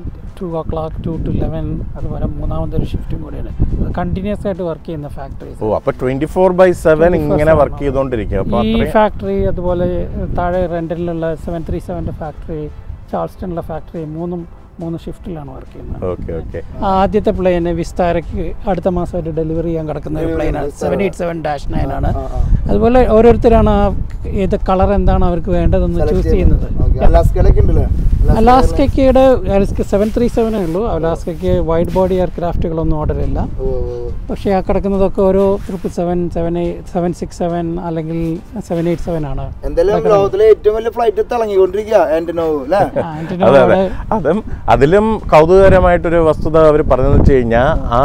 two o'clock two two eleven അതുപോലെ മൂന്നാമതൊരു ഷിഫ്റ്റും കൂടിയാണ് കണ്ടിന്യൂസ് ആയിട്ട് വർക്ക് ചെയ്യുന്ന ഫാക്ടറീസ് ഓ അപ്പൊ ട്വന്റി ഫോർ ബൈ സെവൻ ഇങ്ങനെ വർക്ക് ചെയ്തുകൊണ്ടിരിക്കും അപ്പൊ ഈ അത്രയും ഫാക്ടറി അതുപോലെ താഴെ റെന്റലിലുള്ള സെവൻ ത്രീ സെവൻ്റെ ഫാക്ടറി ചാൾസ്റ്റണിലെ ഫാക്ടറി മൂന്നും മൂന്ന് ഷിഫ്റ്റിലാണ് വർക്ക് ചെയ്യുന്നത് ഓക്കെ ഓക്കെ ആദ്യത്തെ പ്ലെയിന് വിസ്താരയ്ക്ക് അടുത്ത മാസം ഒരു ഡെലിവറി ചെയ്യാൻ കിടക്കുന്ന ഒരു പ്ലെയിനാണ് seven eight seven dash nine ആണ് അതുപോലെ ഓരോരുത്തരാണ് ആ ഏത് കളർ എന്താണ് അവർക്ക് വേണ്ടതെന്ന് ചൂസ് ചെയ്യുന്നത് അലാസ്കയിലൊക്കെ ഉണ്ടല്ലേ അലാസ്കയ്ക്കയുടെ സെവൻ ത്രീ സെവനേ ഉള്ളൂ അലാസ്കയ്ക്ക് വൈഡ് ബോഡി എയർക്രാഫ്റ്റുകളൊന്നും ഓർഡർ ഇല്ല ഓ, ഓ, ഓ. പക്ഷേ ആ കിടക്കുന്നതൊക്കെ ഓരോ triple seven seven eight seven six seven അല്ലെങ്കിൽ സെവൻ എയ്റ്റ് സെവൻ ആണ് എന്തായാലും ലോകത്തിലെ ഏറ്റവും വലിയ ഫ്ലൈറ്റ് തിളങ്ങിക്കൊണ്ടിരിക്കുക ആന്റനോവ് അല്ലേ ആ, ആന്റണി അതെ അതെ അവിടെ അതും അതിലും കൗതുകകരമായിട്ടൊരു വസ്തുത അവർ പറഞ്ഞതെന്ന് വെച്ച് കഴിഞ്ഞാൽ ആ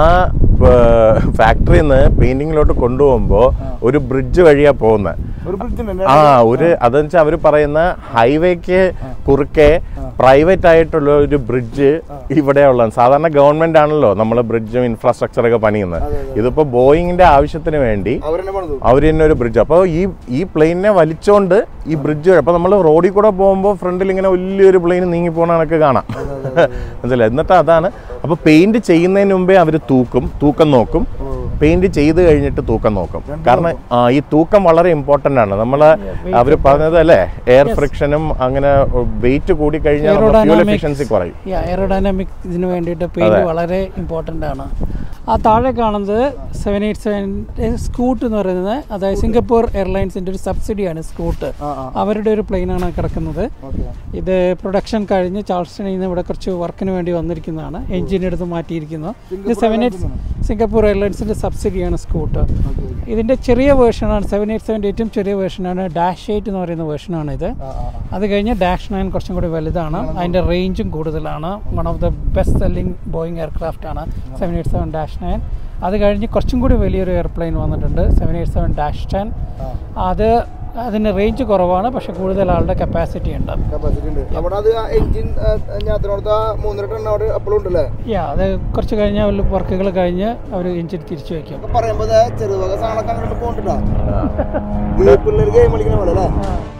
ഫാക്ടറിയിൽ നിന്ന് പെയിന്റിങ്ങിലോട്ട് കൊണ്ടുപോകുമ്പോൾ ഒരു ബ്രിഡ്ജ് വഴിയാ പോകുന്നത് ഒരു ബ്രിഡ്ജ് ആ ഒരു അതെന്ന് വെച്ചാൽ അവർ പറയുന്ന ഹൈവേക്ക് കുറുക്കെ പ്രൈവറ്റ് ആയിട്ടുള്ള ഒരു ബ്രിഡ്ജ് ഇവിടെ ഉള്ളത് സാധാരണ ഗവൺമെന്റ് ആണല്ലോ നമ്മൾ ബ്രിഡ്ജും ഇൻഫ്രാസ്ട്രക്ചർ ഒക്കെ പണിയുന്നത് ഇതിപ്പോ ബോയിങ്ങിന്റെ ആവശ്യത്തിന് വേണ്ടി അവരെന്നെ പണിതു അവർ തന്നെ ഒരു ബ്രിഡ്ജ് അപ്പോൾ ഈ ഈ പ്ലെയിനിനെ വലിച്ചോണ്ട് ഈ ബ്രിഡ്ജ് അപ്പോൾ നമ്മൾ റോഡിൽ കൂടെ പോകുമ്പോൾ ഫ്രണ്ടിൽ ഇങ്ങനെ വലിയൊരു പ്ലെയിൻ നീങ്ങി പോകണ കണക്ക് കാണാം മനസ്സിലായി എന്നിട്ട് അതാണ് അപ്പോൾ പെയിന്റ് ചെയ്യുന്നതിന് മുമ്പേ അവർ തൂക്കും തൂക്കം നോക്കും പെയിന്റ് ചെയ്ത് കഴിഞ്ഞിട്ട് തൂക്കം നോക്കും കാരണം ആ, ഈ തൂക്കം വളരെ ഇമ്പോർട്ടന്റ് ആണ് നമ്മൾ അവർ പറഞ്ഞത് അല്ലേ എയർ ഫ്രിക്ഷനും അങ്ങനെ വെയിറ്റ് കൂടി കഴിഞ്ഞാൽ ഫ്യൂൽ Aerodynamics. എഫിഷ്യൻസി കുറയും എയറോഡൈനാമിക് ഇതിന് വേണ്ടിയിട്ട് പെയിന്റ് വളരെ ഇമ്പോർട്ടൻ്റ് ആണ് ആ താഴെ കാണുന്നത് സെവൻ എയ്റ്റ് സെവൻ സ്കൂട്ട് എന്ന് പറയുന്നത് അതായത് സിംഗപ്പൂർ എയർലൈൻസിന്റെ ഒരു സബ്സിഡിയാണ് സ്കൂട്ട് അവരുടെ ഒരു പ്ലെയിനാണ് കിടക്കുന്നത് ഇത് പ്രൊഡക്ഷൻ കഴിഞ്ഞ് ചാൾസ്റ്റണിൽ നിന്ന് ഇവിടെ കുറച്ച് വർക്കിന് വേണ്ടി വന്നിരിക്കുന്നതാണ് എഞ്ചിൻ എടുത്ത് മാറ്റിയിരിക്കുന്നു ഇത് സെവൻ എയ്റ്റ് സിംഗപ്പൂർ എയർലൈൻസിന്റെ സബ്സിഡിയാണ് സ്കൂട്ട് ഇതിന്റെ ചെറിയ വേർഷനാണ് സെവൻ എയ്റ്റ് സെവൻ്റെ ഏറ്റവും ചെറിയ വേർഷനാണ് ഡാഷ് എയ്റ്റ് എന്ന് പറയുന്ന വേർഷനാണ് ഇത് അത് കഴിഞ്ഞ് ഡാഷ് നയൻ കുറച്ചും കൂടി വലുതാണ് അതിൻ്റെ റേഞ്ചും കൂടുതലാണ് one of the best selling Boeing aircraft ആണ് seven eight seven dash nine അത് കഴിഞ്ഞ് കുറച്ചും കൂടി വലിയൊരു എയർപ്ലെയിൻ വന്നിട്ടുണ്ട് seven eight seven dash ten അത് അതിന് റേഞ്ച് കുറവാണ് പക്ഷെ കൂടുതൽ ആളുടെ കപ്പാസിറ്റി ഉണ്ട് കപ്പാസിറ്റി ഉണ്ട് അവിടെ അത് എഞ്ചിൻ ഞാത്തിനോടത്ത് മൂന്നര ടൺ അവിടെ അപ്പോഴും ഉണ്ടല്ലേ യാ അത് കുറച്ച് കഴിഞ്ഞാൽ വർക്കുകൾ കഴിഞ്ഞ് അവർ എഞ്ചിൻ തിരിച്ചു വയ്ക്കും ഇപ്പൊ പറയുമ്പോ ദേ ചെറുവക സാധനമൊക്കെ അങ്ങോട്ട് പോകണ്ടോ ഇത് പിള്ളേർ ഗെയിം കളിക്കുന്ന പോലെ അല്ലേ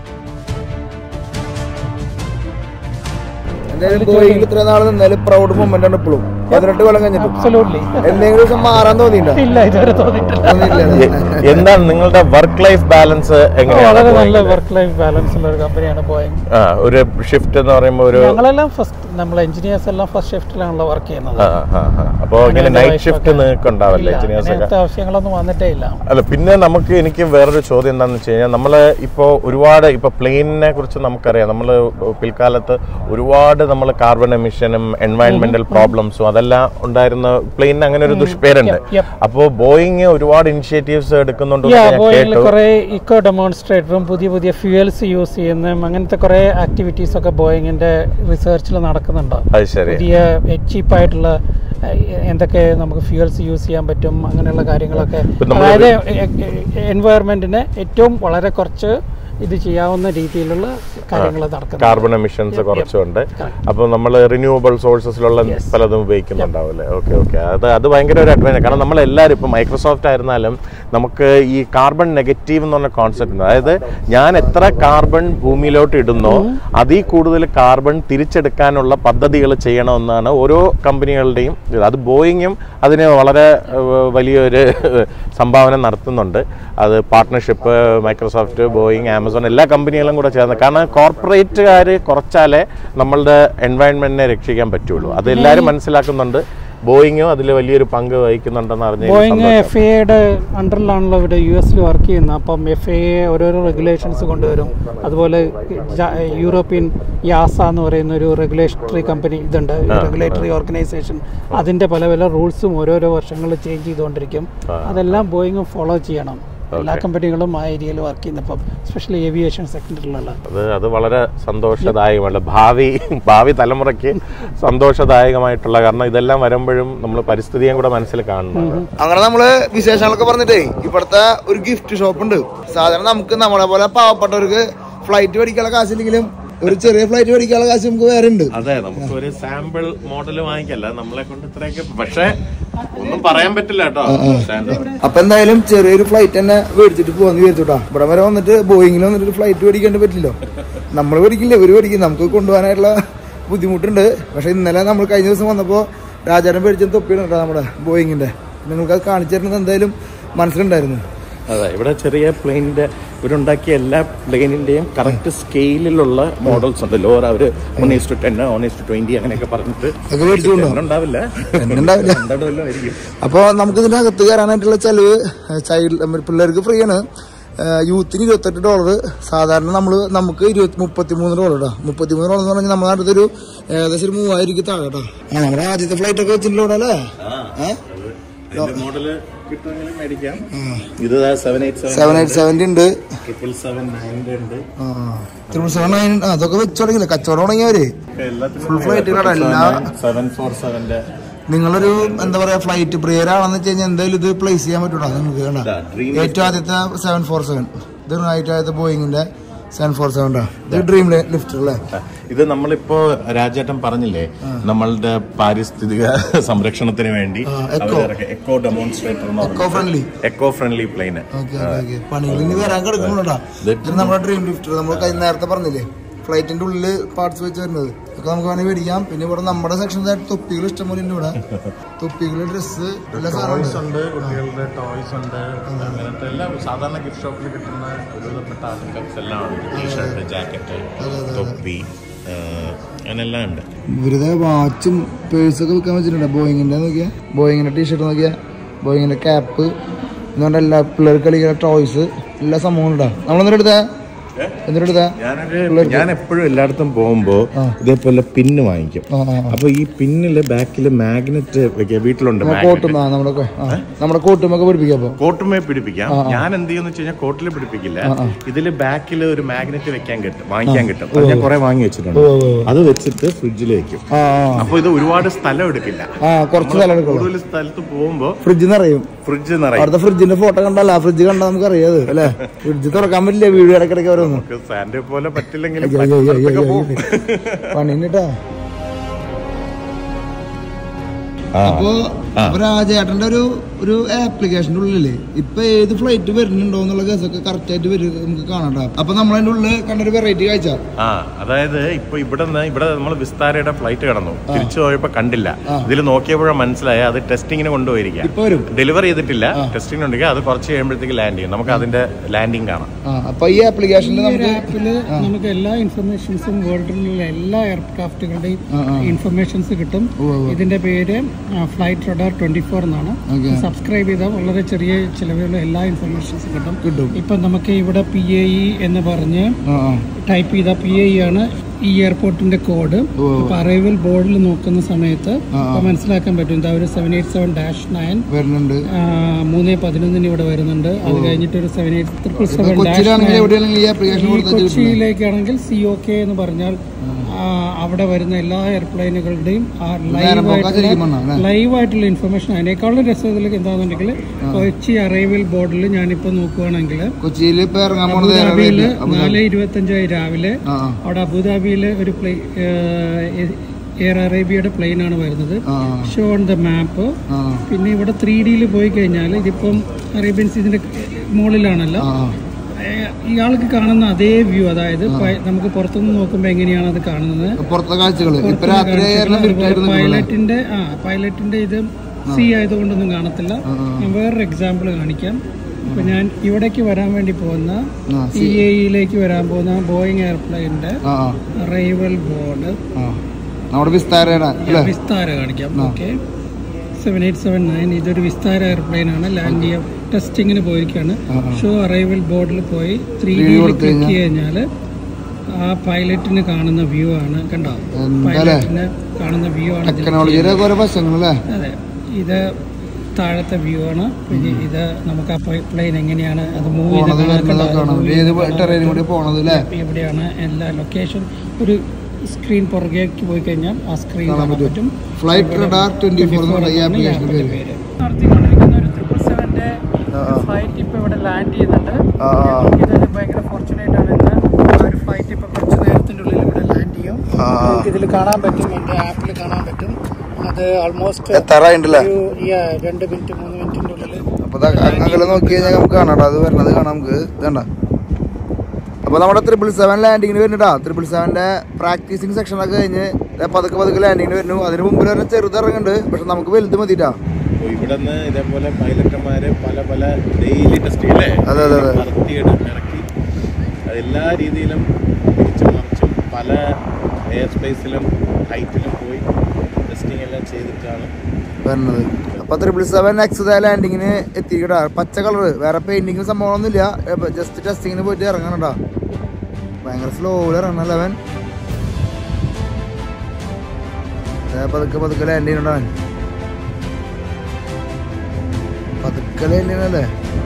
എന്തായാലും ബോയിങ്ങിൽ ഇത്ര നാൾ നിന്നാലും പ്രൗഡ് മൊമെന്റ് ആണ് ഇപ്പോഴും പതിനെട്ട് കൊല്ലം കഴിഞ്ഞിട്ട് അബ്സലൂട്ട്ലി എന്തെങ്കിലും ദിവസം മാറാൻ തോന്നിയിട്ടുണ്ടോ ഇല്ല ഇതുവരെ തോന്നിയിട്ടില്ല തോന്നിയില്ലേ എ- എന്താണ് നിങ്ങളുടെ വർക്ക് ലൈഫ് ബാലൻസ് എങ്ങനെയാണ് വളരെ നല്ല Boeing-ല്? വർക്ക് ലൈഫ് ബാലൻസ് ഉള്ള ഒരു കമ്പനിയാണ് ബോയിങ് ആ ഒരു ഷിഫ്റ്റ് എന്ന് പറയുമ്പോൾ ഒരു ഞങ്ങളെല്ലാം ഫസ്റ്റ് നമ്മൾ എഞ്ചിനീയേഴ്സ് എല്ലാം ഫസ്റ്റ് ഷിഫ്റ്റിലാണല്ലോ വർക്ക് ചെയ്യുന്നത് ആ, ആ, ആ. അപ്പോ ഇങ്ങനെ അങ്ങനെ നൈറ്റ് wife ഷിഫ്റ്റ് ഒക്കെ- നിങ്ങൾക്ക് ഉണ്ടാവില്ല ഇല്ല, എഞ്ചിനീയേഴ്സ് ഒക്കെ അങ്ങനത്തെ ആവശ്യങ്ങളൊന്നും വന്നിട്ടേ ഇല്ല അല്ല പിന്നെ നമുക്ക് എനിക്ക് വേറൊരു ചോദ്യം എന്താണെന്ന് വെച്ച് കഴിഞ്ഞാൽ നമ്മൾ ഇപ്പോൾ ഒരുപാട് ഇപ്പോൾ പ്ലെയിനിനെ കുറിച്ച് നമുക്കറിയാം നമ്മൾ പിൽക്കാലത്ത് ഒരുപാട് നമ്മൾ കാർബൺ എമിഷനും എൻവയൺമെന്റൽ പ്രോബ്ലംസും അതെല്ലാം ഉണ്ടായിരുന്ന പ്ലെയിനിന് അങ്ങനെ ഒരു ദുഷ്പേരുണ്ട് Yep, yep. അപ്പോൾ ബോയിങ് ഒരുപാട് ഇനിഷ്യേറ്റീവ്സ് എടുക്കുന്നുണ്ടെന്ന് യാ ഞാൻ ബോയിങ്ങിൽ കേട്ടു കുറേ ഇക്കോ ഡെമോൺസ്ട്രേറ്ററും പുതിയ പുതിയ ഫ്യൂവൽസ് യൂസ് ചെയ്യുന്നതും അങ്ങനത്തെ കുറേ ആക്ടിവിറ്റീസ് ഒക്കെ ബോയിങ്ങിന്റെ റിസർച്ചിൽ നടക്കുന്നുണ്ട് അത് ശരി പുതിയ ചീപ്പായിട്ടുള്ള എന്തൊക്കെ നമുക്ക് ഫ്യൂവൽസ് യൂസ് ചെയ്യാൻ പറ്റും അങ്ങനെയുള്ള കാര്യങ്ങളൊക്കെ ഇപ്പൊ നമ്മള് അതായത് എൻവയറമെന്റിന് ഏറ്റവും വളരെ കുറച്ച് ഇത് ചെയ്യാവുന്ന രീതിയിലുള്ള കാര്യങ്ങൾ നടക്കുന്നത് കാർബൺ എമിഷൻസ് കുറച്ചുണ്ട് അപ്പോൾ നമ്മൾ റിന്യൂവബിൾ സോഴ്സസിലുള്ള പലതും ഉപയോഗിക്കുന്നുണ്ടാവില്ലേ ഓക്കെ ഓക്കെ അത് അത് ഭയങ്കര ഒരു അഡ്വാൻറ്റേജ് കാരണം നമ്മൾ എല്ലാവരും ഇപ്പോൾ മൈക്രോസോഫ്റ്റ് ആയിരുന്നാലും നമുക്ക് ഈ കാർബൺ നെഗറ്റീവ് എന്ന് പറഞ്ഞ കോൺസെപ്റ്റ് ഉണ്ട് അതായത് ഞാൻ എത്ര കാർബൺ ഭൂമിയിലോട്ട് ഇടുന്നോ അതിൽ കൂടുതൽ കാർബൺ തിരിച്ചെടുക്കാനുള്ള പദ്ധതികൾ ചെയ്യണമെന്നാണ് ഓരോ കമ്പനികളുടെയും ഇത്. അത് ബോയിങ്ങും അതിന് വളരെ ഏഹ്, വലിയൊരു സംഭാവന നടത്തുന്നുണ്ട് അത് പാർട്ട്ണർഷിപ്പ് മൈക്രോസോഫ്റ്റ് ബോയിങ് ആമസോൺ എല്ലാ കമ്പനികളും കൂടെ ചേർന്ന് കാരണം കോർപ്പറേറ്റുകാർ കുറച്ചാലേ നമ്മളുടെ എൻവയൺമെന്റിനെ രക്ഷിക്കാൻ പറ്റുള്ളൂ അത് എല്ലാവരും മനസ്സിലാക്കുന്നുണ്ട് ബോയിങ്ങും അതിൽ വലിയൊരു പങ്ക് വഹിക്കുന്നുണ്ടെന്ന് അറിഞ്ഞ ബോയിങ് എഫ് എയുടെ അണ്ടറിലാണല്ലോ ഇവിടെ യു എസിൽ വർക്ക് ചെയ്യുന്നത് അപ്പം എഫ് എ ഓരോരോ റെഗുലേഷൻസ് കൊണ്ടുവരും അതുപോലെ ജ- യൂറോപ്യൻ യാസ എന്ന് പറയുന്ന ഒരു റെഗുലേറ്ററി കമ്പനി ഇതുണ്ട് റെഗുലേറ്ററി ഓർഗനൈസേഷൻ അതിൻ്റെ പല പല റൂൾസും ഓരോരോ വർഷങ്ങളിൽ ചേഞ്ച് ചെയ്തുകൊണ്ടിരിക്കും അതെല്ലാം ബോയിങ് ഫോളോ ചെയ്യണം എല്ലാ കമ്പനികളും ആ ഏരിയയിൽ വർക്ക് ചെയ്യുന്നപ്പം സ്പെഷ്യലി ഏവിയേഷൻ സെക്ടറിലുള്ള അത് അത് വളരെ സന്തോഷദായകമാണ് ഭാവി ഭാവി തലമുറയ്ക്ക് സന്തോഷദായകമായിട്ടുള്ള കാരണം ഇതെല്ലാം വരുമ്പോഴും നമ്മൾ പരിസ്ഥിതിയും കൂടെ മനസ്സിൽ കാണുന്നുണ്ട് അങ്ങനെ നമ്മള് വിശേഷങ്ങളൊക്കെ പറഞ്ഞിട്ടേ ഇവിടുത്തെ ഒരു ഗിഫ്റ്റ് ഷോപ്പ് ഉണ്ട് സാധാരണ നമുക്ക് നമ്മളെ പോലെ പാവപ്പെട്ടവർക്ക് ഫ്ലൈറ്റ് മേടിക്കാനുള്ള കാശില്ലെങ്കിലും ഒരു ചെറിയ ഫ്ലൈറ്റ് മേടിക്കാനുള്ള കാശ് നമുക്ക് വേറെ ഉണ്ട് അതെ നമുക്ക് ഒരു സാമ്പിൾ മോഡൽ വാങ്ങിക്കല്ല നമ്മളെ കൊണ്ട് ഇത്രയൊക്കെ പക്ഷെ ഒന്നും പറയാൻ പറ്റില്ല കേട്ടോ സ്റ്റാൻഡേർഡ് അപ്പൊ എന്തായാലും ചെറിയൊരു ഫ്ലൈറ്റ് തന്നെ മേടിച്ചിട്ട് പോവാന്ന് വിചാരിച്ചുട്ടാ ഇവിടെ വരെ വന്നിട്ട് ബോയിങ്ങിൽ വന്നിട്ട് ഫ്ലൈറ്റ് മേടിക്കേണ്ടി പറ്റില്ലോ നമ്മൾ മേടിക്കില്ല ഇവര് മേടിക്കും നമുക്ക് കൊണ്ടുപോകാനായിട്ടുള്ള ബുദ്ധിമുട്ടുണ്ട് പക്ഷെ ഇന്നലെ നമ്മൾ കഴിഞ്ഞ ദിവസം വന്നപ്പോൾ രാജാരം മേടിച്ച തൊപ്പിയാണ് കേട്ടോ നമ്മുടെ ബോയിങ്ങിന്റെ നിങ്ങൾക്ക് അത് കാണിച്ചു തരുന്നത് എന്തായാലും മനസ്സിലുണ്ടായിരുന്നു അതെ ഇവിടെ ചെറിയ പ്ലെയിനിന്റെ ഇവരുണ്ടാക്കിയ എല്ലാ പ്ലെയിനിന്റെയും കറക്റ്റ് സ്കെയിലിലുള്ള മോഡൽസ് ഉണ്ട് ലോർ അവര് one is to ten one is to twenty അങ്ങനെയൊക്കെ പറഞ്ഞിട്ട് അതൊക്കെ മേടിച്ചുകൊണ്ടോ ഉണ്ടാവില്ല ഉണ്ടാവില്ല രണ്ടാണ്ട് വല്ലതും ആയിരിക്കും അപ്പോൾ നമുക്ക് ഇതിന്റെ അകത്ത് കയറാനായിട്ടുള്ള ചെലവ് ചൈൽഡ് പിള്ളേർക്ക് ഫ്രീ ആണ് യൂത്തിന് ഇരുപത്തെട്ട് ഡോളർ സാധാരണ നമ്മൾ നമുക്ക് ഇരുപത്തി മുപ്പത്തിമൂന്ന് ഡോളർ കേട്ടോ മുപ്പത്തിമൂന്ന് ഡോളർ എന്ന് പറഞ്ഞാൽ നമ്മുടെ അടുത്തൊരു ഏകദേശം ഒരു മൂവായിരം രൂപ താഴെ കേട്ടോ ആ നമ്മുടെ ആദ്യത്തെ ഫ്ലൈറ്റ് ഒക്കെ വെച്ചിട്ടുള്ള ഇവിടെ അല്ലേ ഏഹ് മോഡല് കിട്ടുമെങ്കിലും മേടിക്കാം ഇത് seven eight seven eight seventy ഉണ്ട് ട്രിപ്പിൾ സെവൻ നയൻ്റെ ഉണ്ട് ആ ത്രിപിൾ സെവൻ നയൻ അതൊക്കെ വെച്ച് തുടങ്ങിയില്ല കച്ചവടം തുടങ്ങിയവര് ഫുൾ ഫ്ലൈറ്റുകളാണ് എല്ലാ സെവൻ ഫോർ സെവന്റെ നിങ്ങളൊരു എന്താ പറയാ ഫ്ലൈറ്റ് പ്രിയരാണെന്ന് വെച്ച് കഴിഞ്ഞാൽ എന്തായാലും ഇത് പ്ലേസ് ചെയ്യാൻ പറ്റൂടാ നിങ്ങൾക്ക് കണ്ട ഇതാ, Dream ഏറ്റവും ആദ്യത്തെ സെവൻ ഫോർ സെവൻ ഇത് ഏറ്റവും ആദ്യത്തെ ബോയിങ്ങിന്റെ സെവൻ ഫോർ സെവൻ ഇത് ഡ്രീം ലിഫ്റ്റ് അല്ലേ ഇത് നമ്മളിപ്പോ രാജേട്ടൻ പറഞ്ഞില്ലേ നമ്മളുടെ പാരിസ്ഥിതിക സംരക്ഷണത്തിന് വേണ്ടി ആ, eco. Eco demonstrator eco friendly eco friendly plane okay okay okay പണികൾ ഇനി വരാൻ കിടക്കുന്നുണ്ടാ ഇത് നമ്മുടെ ഡ്രീം ലിഫ്റ്റ് നമ്മൾ കഴിഞ്ഞ നേരത്തെ പറഞ്ഞില്ലേ ഫ്ലൈറ്റിന്റെ ഉള്ളിൽ പാർട്സ് വെച്ച് വരുന്നത് ഒക്കെ നമുക്ക് വേണമെങ്കിൽ മേടിക്കാം പിന്നെ ഇവിടെ നമ്മുടെ സെക്ഷൻ തൊപ്പികൾ ഇഷ്ടംപോലെ ഉണ്ട് ഇവിടെ തൊപ്പികൾ ഡ്രസ്സ് എല്ലാ ടോയ്സ് സാധനവും ഉണ്ട് കുട്ടികളുടെ ടോയ്സ് ഉണ്ട് അങ്ങനത്തെ എല്ലാം സാധാരണ ഗിഫ്റ്റ് ഷോപ്പിൽ കിട്ടുന്ന ഒരുവിധപ്പെട്ട ആർട്ടിക്കൽസ് എല്ലാം ഉണ്ട് ടീഷർട്ട് ജാക്കറ്റ് തൊപ്പി ആ, അങ്ങനെല്ലാം ഉണ്ട് ഇവരുടെ വാച്ചും പേഴ്സൊക്കെ വിൽക്കാൻ വെച്ചിട്ടുണ്ട് ബോയിങ്ങിന്റെ നോക്കിയാ ബോയിങ്ങിന്റെ ടീഷർട്ട് നോക്കിയാ ബോയിങ്ങിന്റെ ക്യാപ്പ് എന്ന് പറഞ്ഞാൽ എല്ലാ പിള്ളേർക്ക് കളിക്കുന്ന ടോയ്സ് എല്ലാ സംഭവങ്ങളും ഉണ്ടാവും നമ്മളൊന്നും എടുത്താ എന്നിട്ട് എടുത്താ ഞാനൊരു ഞാൻ എപ്പോഴും എല്ലായിടത്തും പോകുമ്പോ ഇതേപോലെ പിന്ന് വാങ്ങിക്കും ആ ആ അപ്പൊ ഈ പിന്നില് ബാക്കിൽ മാഗ്നറ്റ് വെക്കുക വീട്ടിലുണ്ട് കോട്ടും ആ നമ്മുടെ കോ- ആ, നമ്മുടെ കോട്ടുമൊക്കെ പിടിപ്പിക്കാം അപ്പൊ കോട്ടുമേ പിടിപ്പിക്കാം ഞാൻ എന്ത് ചെയ്യുന്ന വെച്ച് കഴിഞ്ഞാൽ കോട്ടിൽ പിടിപ്പിക്കില്ല ഇതില് ബാക്കിൽ ഒരു മാഗ്നറ്റ് വെക്കാൻ കിട്ടും വാങ്ങിക്കാൻ കിട്ടും അത് ഞാൻ കുറെ വാങ്ങി വെച്ചിട്ടുണ്ട് അത് വെച്ചിട്ട് ഫ്രിഡ്ജിൽ വെക്കും ആ ആ, അപ്പൊ ഇത് ഒരുപാട് സ്ഥലം എടുക്കില്ല ആ കുറച്ച് സ്ഥലം എടുക്കുള്ളൂ കൂടുതൽ സ്ഥലത്ത് പോകുമ്പോ ഫ്രിഡ്ജ് നിറയും ഫ്രിഡ്ജ് നിറയും അവിടുത്തെ ഫ്രിഡ്ജിന്റെ ഫോട്ടോ കണ്ടല്ല ആ ഫ്രിഡ്ജ് കണ്ടാൽ നമുക്ക് അറിയാത് അല്ലേ ഫ്രിഡ്ജ് തുറക്കാൻ പറ്റില്ല വീഡിയോ ഇടയ്ക്കിടയ്ക്ക് ഓരോന്ന് നമുക്ക് സാൻഡ് പോലെ പറ്റില്ലെങ്കിലും അയ്യോ, അയ്യോ, അയ്യോ, പറ്റുന്നിടത്തൊക്കെ അയ്യോ, പോകും പണിന്നിട്ടാ ആ. അപ്പോ അപ്പൊ രാജേട്ടന്റെ ഒരു ഒരു ആപ്ലിക്കേഷന്റെ ഉള്ളില് ഇപ്പൊ ഏത് ഫ്ലൈറ്റ് വരുന്നുണ്ടോ എന്നുള്ള കേസൊക്കെ കറക്റ്റ് ആയിട്ട് വരും നമുക്ക് കാണാം അപ്പൊ നമ്മളതിന്റെ ഉള്ളിൽ കണ്ടൊരു വെറൈറ്റി കാഴ്ച ആ അതായത് ഇപ്പൊ ഇവിടെ നിന്ന് ഇവിടെ നമ്മൾ വിസ്താരയുടെ ഫ്ലൈറ്റ് കടന്നു തിരിച്ചു പോയപ്പോ കണ്ടില്ല ഇതിൽ നോക്കിയപ്പോഴാണ് മനസ്സിലായ അത് ടെസ്റ്റിങ്ങിന് കൊണ്ടുപോയിരിക്കുക ഇപ്പൊ വരും ഡെലിവറി ചെയ്തിട്ടില്ല ടെസ്റ്റിംഗ് ഉണ്ടെങ്കിൽ അത് കുറച്ച് കഴിയുമ്പോഴത്തേക്ക് ലാൻഡ് ചെയ്യും നമുക്ക് അതിന്റെ ലാൻഡിങ് കാണാം ആ അപ്പൊ ഈ ആപ്ലിക്കേഷനിൽ ഈ ഒരു നമുക്ക് ആപ്പില് നമുക്ക് എല്ലാ ഇൻഫർമേഷൻസും വേൾഡിലുള്ള എല്ലാ എയർക്രാഫ്റ്റുകളുടെയും ഇൻഫർമേഷൻസ് കിട്ടും ഇതിന്റെ പേര് ഫ്ലൈറ്റ് റഡാർ ട്വന്റി ഫോർ എന്നാണ് Okay. സബ്സ്ക്രൈബ് ചെയ്താൽ വളരെ ചെറിയ ചിലവിലുള്ള എല്ലാ ഇൻഫർമേഷൻസും കിട്ടും കിട്ടും ഇപ്പം നമുക്ക് ഇവിടെ പി എ ഇ എന്ന് പറഞ്ഞ് ആ ആ ടൈപ്പ് ചെയ്ത പി എ ഇ ആണ് ഈ എയർപോർട്ടിന്റെ കോഡ് ഇപ്പൊ അറൈവൽ ബോർഡിൽ നോക്കുന്ന സമയത്ത് ഇപ്പൊ മനസ്സിലാക്കാൻ പറ്റും ഇതാ ഒരു seven eight seven dash nine വരുന്നുണ്ട് മൂന്ന് പതിനൊന്നിന് ഇവിടെ വരുന്നുണ്ട് അത് കഴിഞ്ഞിട്ട് ഒരു seven eight triple seven dash കൊച്ചിയിലാണെങ്കിൽ എവിടെയാണെങ്കിൽ ഈ ആപ്ലിക്കേഷൻ ഈ കൊടുത്താൽ കൊച്ചിയിലേക്കാണെങ്കിൽ സി ഒ കെ എന്ന് പറഞ്ഞാൽ ആ, അവിടെ വരുന്ന എല്ലാ എയർപ്ലെയിനുകളുടെയും നേരം പോക്കാ ശരിക്കും പറഞ്ഞാ, അല്ലേ? ലൈവ് ആയിട്ടുള്ള ഇൻഫർമേഷൻ അതിനേക്കാളും രസത്തിലേക്ക് എന്താണെന്നുണ്ടെങ്കിൽ കൊച്ചി അറൈവൽ ബോർഡിൽ ഞാനിപ്പോൾ നോക്കുകയാണെങ്കിൽ കൊച്ചിയിൽ ഇപ്പൊ ഇറങ്ങാൻ പോണത് അബുദാബിയിൽ നാല് ഇരുപത്തഞ്ചായി രാവിലെ ആ ആ അവിടെ അബുദാബിയിൽ ഒരു പ്ലേ എയർ അറേബ്യയുടെ പ്ലെയിൻ ആണ് വരുന്നത് ആ ഷോ ഓൺ ദ മാപ്പ് ആ പിന്നെ ഇവിടെ ത്രീ ഡിയിൽ പോയി കഴിഞ്ഞാൽ ഇതിപ്പം അറേബ്യൻ സീതിന്റെ മുകളിലാണല്ലോ ആ ആ ഏഹ് ഇയാൾക്ക് കാണുന്ന അതേ വ്യൂ അതായത് പ- നമുക്ക് പുറത്തുനിന്ന് നോക്കുമ്പോൾ എങ്ങനെയാണ് അത് കാണുന്നത് പുറത്തെ കാഴ്ചകള് ഇപ്പൊ രാത്രി ആയാലും ഇരുട്ടായിട്ട് നിൽക്കും പൈലറ്റിന്റെ ആ പൈലറ്റിന്റെ ഇത് സി ആയതുകൊണ്ടൊന്നും കാണത്തില്ല ഞാൻ വേറൊരു എക്സാമ്പിൾ കാണിക്കാം ഇപ്പൊ ഞാൻ ഇവിടേക്ക് വരാൻ വേണ്ടി പോകുന്ന ആ, സി എയിലേക്ക് വരാൻ പോകുന്ന ബോയിങ് എയർപ്ലെയിനിന്റെ ആ ആ അറൈവൽ ബോർഡ് ആ നമ്മുടെ വിസ്താരയുടെ അല്ലേ വിസ്താര കാണിക്കാം okay seven eight seven nine ഇതൊരു വിസ്താര എയർപ്ലെയിൻ ആണ് ലാൻഡ് ചെയ്യാൻ ടെസ്റ്റിങ്ങിന് പോയിരിക്കുകയാണ് ഷോ അറൈവൽ ബോർഡിൽ പോയി ത്രീ ഡിയിൽ ക്ലിക്ക് കഴിഞ്ഞാൽ ആ പൈലറ്റിന് കാണുന്ന വ്യൂ ആണ് കണ്ടോ പൈലറ്റിന് കാണുന്ന വ്യൂ ആണ് ഇതിൽ ടെക്നോളജിയുടെ ഓരോ വശങ്ങളല്ലേ അതെ ഇത് താഴത്തെ വ്യൂ ആണ് പിന്നെ ഇത് നമുക്ക് ആ പ്ലെയിൻ എങ്ങനെയാണ് അത് മൂവ് ചെയ്ത് പോണത് കാണാൻ വരുന്നതൊക്കെ കണ്ടോ? കാണാം ഏത് ടെറയിലും കൂടി പോണത് അല്ലേ ഇപ്പൊ എവിടെയാണ് എല്ലാ ലൊക്കേഷൻ ഒരു സ്ക്രീൻ പുറകേക്ക് പോയി കഴിഞ്ഞാൽ ആ സ്ക്രീൻ കാണാൻ പറ്റും ഫ്ലൈറ്റ് റഡാർ ട്വന്റി ഫോർ എന്ന് പറയുന്ന ഈ ആപ്ലിക്കേഷൻ പേര് പേര് നടത്തിക്കൊണ്ടിരിക്കുന്ന ഒരു ട്രിപ്പിൾ സെവന്റെ ഫ്ലൈറ്റ് ഇപ്പൊ ഇവിടെ ലാൻഡ് ചെയ്യുന്നുണ്ട് ആ, ആ. ഇത് ഭയങ്കര ഫോർച്ചുനേറ്റ് ആണ് ഇന്ന് ആ ഒരു ഫ്ലൈറ്റ് ഇപ്പൊ കുറച്ച് നേരത്തിന്റെ ഉള്ളിൽ ഇവിടെ ലാൻഡ് ചെയ്യും ആ. നിങ്ങൾക്ക് ഇതിൽ കാണാൻ പറ്റും എന്റെ ആപ്പിൽ കാണാൻ പറ്റും അത് ഓൾമോസ്റ്റ് എത്താറായിണ്ടല്ലേ ഒരു yeah, രണ്ട് മിനിറ്റ് മൂന്ന് മിനിറ്റിന്റെ ഉള്ളിൽ അപ്പൊ അങ്ങനെ നോക്കി കഴിഞ്ഞാൽ നമുക്ക് കാണാം ട്ടോ. അത് വരണത് കാണാം നമുക്ക് ഇതണ്ട അപ്പൊ നമ്മുടെ ത്രിപിൾ സെവൻ ലാൻഡിങ്ങിന് വരുന്നുണ്ടാ ത്രിപിൾ സെവന്റെ പ്രാക്ടീസിങ് സെക്ഷൻ ഒക്കെ കഴിഞ്ഞ് ദേ പതുക്കെ പതുക്കെ ലാൻഡിങ്ങിന് വരുന്നു അതിന് മുമ്പിൽ തന്നെ ചെറുത് ഇറങ്ങുന്നുണ്ട് പക്ഷെ നമുക്ക് വലുത് മതിട്ടാ അപ്പൊ ഇവിടെ നിന്ന് ഇതേപോലെ പൈലറ്റന്മാര് പല പല ഡെയിലി ടെസ്റ്റ് ചെയ്യല്ലേ അതെ, അതെ, അതെ. നടത്തിയിട്ട് ഇറക്കി അത് എല്ലാ രീതിയിലും തിരിച്ചും മറിച്ചും പല എയർ സ്പേസിലും ഹൈറ്റിലും പോയി ടെസ്റ്റിംഗ് എല്ലാം ചെയ്തിട്ടാണ് വരുന്നത് അപ്പൊ ത്രിപിൾ സെവൻ എക്സ് ലാൻഡിങ്ങിന് എത്തിക്കടാ പച്ച കളർ വേറെ പെയിന്റിങ് സംഭവമൊന്നുമില്ല ജസ്റ്റ് ടെസ്റ്റിങ്ങിന് പോയിട്ട് ഇറങ്ങണടാ ഭയങ്കര സ്ലോയിൽ ഇറങ്ങണം ലെവൻ പതുക്കെ പതുക്കെ ലാൻഡ് ചെയ്യണടാ അവൻ പതുക്കെ ലാൻഡ് ചെയ്യണല്ലേ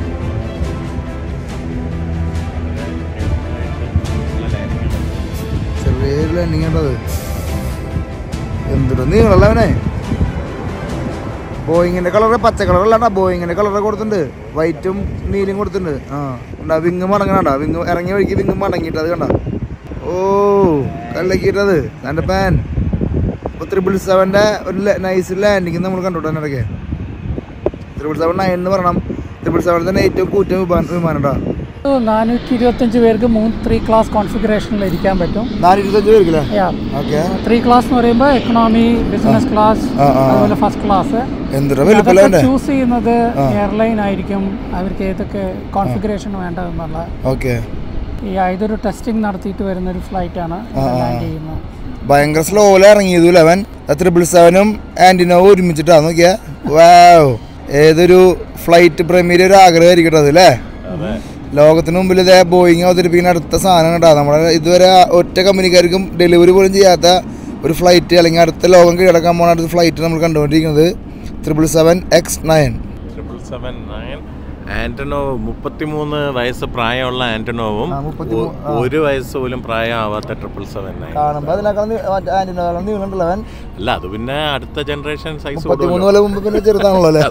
ചെറിയൊരു ലാൻഡിങ് ഉണ്ടത് എന്തൊരു നീളല്ല അവനെ ബോയിങ്ങിന്റെ കളർ പച്ച കളർ അല്ലാണ്ടാ ബോയിങ്ങിന്റെ കളർ കൊടുത്തിട്ടുണ്ട് വൈറ്റും നീലും കൊടുത്തിട്ടുണ്ട് ആ ഉണ്ടാ വിങ് മടങ്ങണ വിങ് ഇറങ്ങിയ വഴിക്ക് വിങ് മടങ്ങിയിട്ട് അത് കണ്ട ഓ കല്ലക്കിട്ടത് എൻ്റെ പാൻ ഇപ്പൊ ത്രിപിൾ സെവന്റെ ഒരു നൈസ് ലാൻഡിങ് നമ്മൾ കണ്ടോട്ടെ ഇടയ്ക്ക് ത്രിപിൾ സെവൻ നയൻ എന്ന് പറയണം ത്രിപിൾ സെവൻ തന്നെ ഏറ്റവും കൂറ്റം വിമാനം വിമാനണ്ടാ നാനൂറ്റി ഇരുപത്തഞ്ച് പേർക്ക് മൂന്ന് ത്രീ ക്ലാസ് കോൺഫിഗറേഷനിൽ ഇരിക്കാൻ പറ്റും നാല് ഇരുപത്തഞ്ച് പേർക്കില്ലേ യാ ഓക്കെ ത്രീ ക്ലാസ് എന്ന് പറയുമ്പോൾ എക്കണോമി ബിസിനസ് ക്ലാസ് ആ, ആ. അതുപോലെ ഫസ്റ്റ് ക്ലാസ് എന്തൊരു വലിപ്പല്ലേ അതൊക്കെ ചൂസ് ചെയ്യുന്നത് എയർലൈൻ ആയിരിക്കും അവർക്ക് ഏതൊക്കെ കോൺഫിഗറേഷൻ വേണ്ടതെന്നുള്ള ഓക്കെ ഈ ഇതൊരു ടെസ്റ്റിംഗ് നടത്തിയിട്ട് വരുന്ന ഒരു ഫ്ലൈറ്റ് ആണ് ലാൻഡ് ചെയ്യുന്നത് ഭയങ്കര സ്ലോയില് ഇറങ്ങിയതു ലെവൻ ട്രിപ്പിൾ സെവനും ആന്റിനോവും ഒരുമിച്ചിട്ടാ നോക്കിയാ വാവ് ഏതൊരു ഫ്ലൈറ്റ് പ്രേമിയുടെ ഒരു ആഗ്രഹമായിരിക്കട്ടെ അത് അല്ലേ ലോകത്തിന് മുമ്പിൽ ഇതേ ബോയിങ് അവതരിപ്പിക്കുന്ന അടുത്ത സാധനം കേട്ടോ നമ്മുടെ ഇതുവരെ ഒറ്റ കമ്പനിക്കാർക്കും ഡെലിവറി പോലും ചെയ്യാത്ത ഒരു ഫ്ലൈറ്റ് അല്ലെങ്കിൽ അടുത്ത ലോകം കീഴടക്കാൻ പോണ അടുത്ത ഫ്ലൈറ്റ് നമ്മൾ കണ്ടുകൊണ്ടിരിക്കുന്നത് triple seven X nine triple seven nine Antonov മുപ്പത്തിമൂന്ന് വയസ്സ് പ്രായമുള്ള ആന്റണോവും ആ, മുപ്പത്തിമൂ- ഒ- ഒരു വയസ്സ് പോലും പ്രായമാവാത്ത ട്രിപ്പിൾ സെവൻ നയൻ കാണുമ്പോൾ അതിനേക്കാൾ ആന്റിനോകളും നീളുണ്ടല്ലോ അവൻ അല്ല അത് പിന്നെ അടുത്ത ജനറേഷൻ സൈസ് മുപ്പത്തിമൂന്ന് കൊല്ലം മുമ്പ് പിന്നെ ചെറുതാണല്ലോ അല്ലേ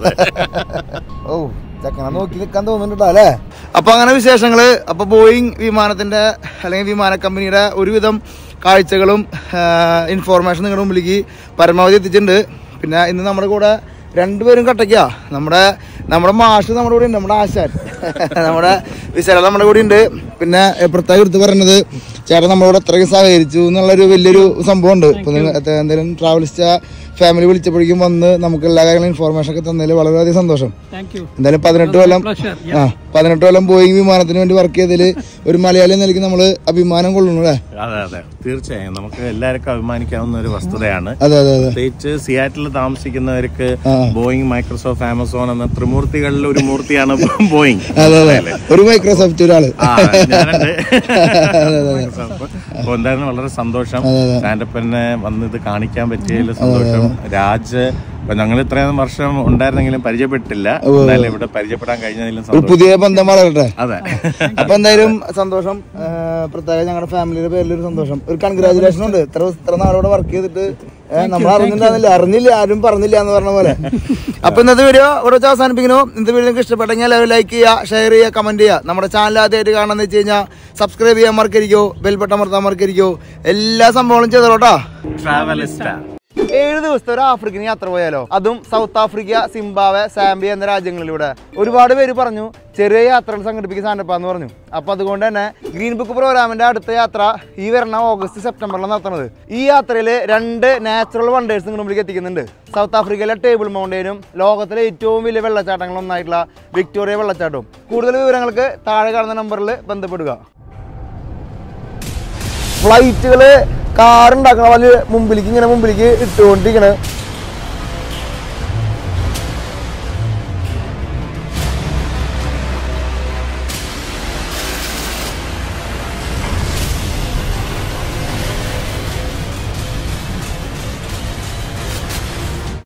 ഓ ചക്കനെ നോക്കി നിൽക്കാൻ തോന്നുന്നുണ്ടോ അല്ലേ അപ്പൊ അങ്ങനെ വിശേഷങ്ങള് അപ്പൊ ബോയിങ് വിമാനത്തിന്റെ അല്ലെങ്കിൽ വിമാന കമ്പനിയുടെ ഒരുവിധം കാഴ്ചകളും ഇൻഫോർമേഷൻ നിങ്ങളുടെ മുമ്പിലേക്ക് പരമാവധി എത്തിച്ചിട്ടുണ്ട് പിന്നെ ഇന്ന് നമ്മുടെ കൂടെ രണ്ടുപേരും കട്ടയ്ക്കാ നമ്മുടെ നമ്മുടെ മാഷ് നമ്മുടെ കൂടെ ഉണ്ട് നമ്മുടെ ആശാൻ നമ്മുടെ വിശാല നമ്മുടെ കൂടെ ഉണ്ട് പിന്നെ പ്രത്യേകം എടുത്ത് പറയുന്നത് ചേട്ടൻ നമ്മളോട് അത്രയ്ക്ക് സഹകരിച്ചു എന്നുള്ളൊരു വലിയൊരു സംഭവം ഉണ്ട് ഇപ്പൊ നിങ്ങൾ എന്തെങ്കിലും ട്രാവലിസ്റ്റ് ഫാമിലി വിളിച്ചപ്പോഴേക്കും വന്ന് നമുക്ക് എല്ലാ കാര്യങ്ങളും ഇൻഫോർമേഷൻ ഒക്കെ തന്നതിൽ വളരെയധികം സന്തോഷം താങ്ക് യു എന്തായാലും പതിനെട്ട് കൊല്ലം pleasure. ആ പതിനെട്ട് കൊല്ലം ബോയിങ് വിമാനത്തിന് വേണ്ടി വർക്ക് ചെയ്തതിൽ ഒരു മലയാളി എന്ന നിലയ്ക്ക് നമ്മൾ അഭിമാനം കൊള്ളുന്നു അല്ലേ അതെ അതെ തീർച്ചയായും നമുക്ക് എല്ലാവർക്കും അഭിമാനിക്കാവുന്ന ഒരു വസ്തുതയാണ് അതെ അതെ അതെ പ്രത്യേകിച്ച് സിയാറ്റിൽ താമസിക്കുന്നവർക്ക് ആ. ബോയിങ് മൈക്രോസോഫ്റ്റ് ആമസോൺ എന്ന ത്രിമൂർത്തികളിൽ ഒരു മൂർത്തിയാണ് ബോയിങ് അതെ അതെ ഒരു മൈക്രോസോഫ്റ്റ് ഒരാള് ആ, ഞാനുണ്ട് അപ്പൊ എന്തായാലും വളരെ സന്തോഷം സ്റ്റാൻഡപ്പിനെ വന്ന് ഇത് കാണിക്കാൻ പറ്റിയതിൽ സന്തോഷം രാജ് ഇപ്പൊ ഞങ്ങൾ ഇത്രയും വർഷം ഉണ്ടായിരുന്നെങ്കിലും പരിചയപ്പെട്ടില്ല എന്തായാലും ഇവിടെ പരിചയപ്പെടാൻ കഴിഞ്ഞതിലും ഒരു സന്തോഷം പുതിയ ബന്ധം വളരട്ടെ അതെ അപ്പൊ എന്തായാലും സന്തോഷം ആ, പ്രത്യേകം ഞങ്ങളുടെ ഫാമിലിയുടെ പേരിൽ ഒരു സന്തോഷം ഒരു കൺഗ്രാചുലേഷൻ ഉണ്ട് ഇത്ര ഇത്ര നാളോടെ വർക്ക് ചെയ്തിട്ട് ഏ, നമ്മൾ അറിഞ്ഞില്ലാന്നില്ല അറിഞ്ഞില്ല ആരും പറഞ്ഞില്ല എന്ന് പറഞ്ഞ പോലെ അപ്പൊ ഇന്നത്തെ വീഡിയോ ഇവിടെ വെച്ച് അവസാനിപ്പിക്കുന്നു ഇന്നത്തെ വീഡിയോ നിങ്ങൾക്ക് ഇഷ്ടപ്പെട്ടെങ്കിൽ എല്ലാവരും ലൈക്ക് ചെയ്യുക ഷെയർ ചെയ്യുക കമന്റ് ചെയ്യുക നമ്മുടെ ചാനൽ ആദ്യമായിട്ട് കാണാന്ന് വെച്ച് കഴിഞ്ഞാൽ സബ്സ്ക്രൈബ് ചെയ്യാൻ മറക്കരിക്കോ ബെൽ ബട്ടൺ അമർത്താൻ മറക്കരിക്കോ എല്ലാ സംഭവങ്ങളും ചെയ്തോട്ടാ ട്രാവലിസ്റ്റ ഏഴ് ദിവസത്തെ ഒരു ആഫ്രിക്കൻ യാത്ര പോയാലോ അതും സൗത്ത് ആഫ്രിക്ക സിംബാവെ സാംബിയ എന്ന രാജ്യങ്ങളിലൂടെ ഒരുപാട് പേര് പറഞ്ഞു ചെറിയ യാത്രകൾ സംഘടിപ്പിക്കുന്ന സാധനപ്പാന്ന് പറഞ്ഞു അപ്പൊ അതുകൊണ്ട് തന്നെ ഗ്രീൻ ബുക്ക് പ്രോഗ്രാമിന്റെ അടുത്ത യാത്ര ഈ വരുന്ന ഓഗസ്റ്റ് സെപ്റ്റംബറിലാണ് നടത്തുന്നത് ഈ യാത്രയിൽ രണ്ട് നാച്ചുറൽ വണ്ടേഴ്സ് നിങ്ങളുടെ മുമ്പിലേക്ക് എത്തിക്കുന്നുണ്ട് സൗത്ത് ആഫ്രിക്കയിലെ ടേബിൾ മൗണ്ടൈനും ലോകത്തിലെ ഏറ്റവും വലിയ വെള്ളച്ചാട്ടങ്ങൾ ഒന്നായിട്ടുള്ള വിക്ടോറിയ വെള്ളച്ചാട്ടവും കൂടുതൽ വിവരങ്ങൾക്ക് താഴെ കാണുന്ന നമ്പറിൽ ബന്ധപ്പെടുക ഫ്ലൈറ്റുകള് കാറുണ്ടാക്കണ പോലെ മുമ്പിലേക്ക് ഇങ്ങനെ മുമ്പിലേക്ക് ഇട്ടുകൊണ്ടിരിക്കണ്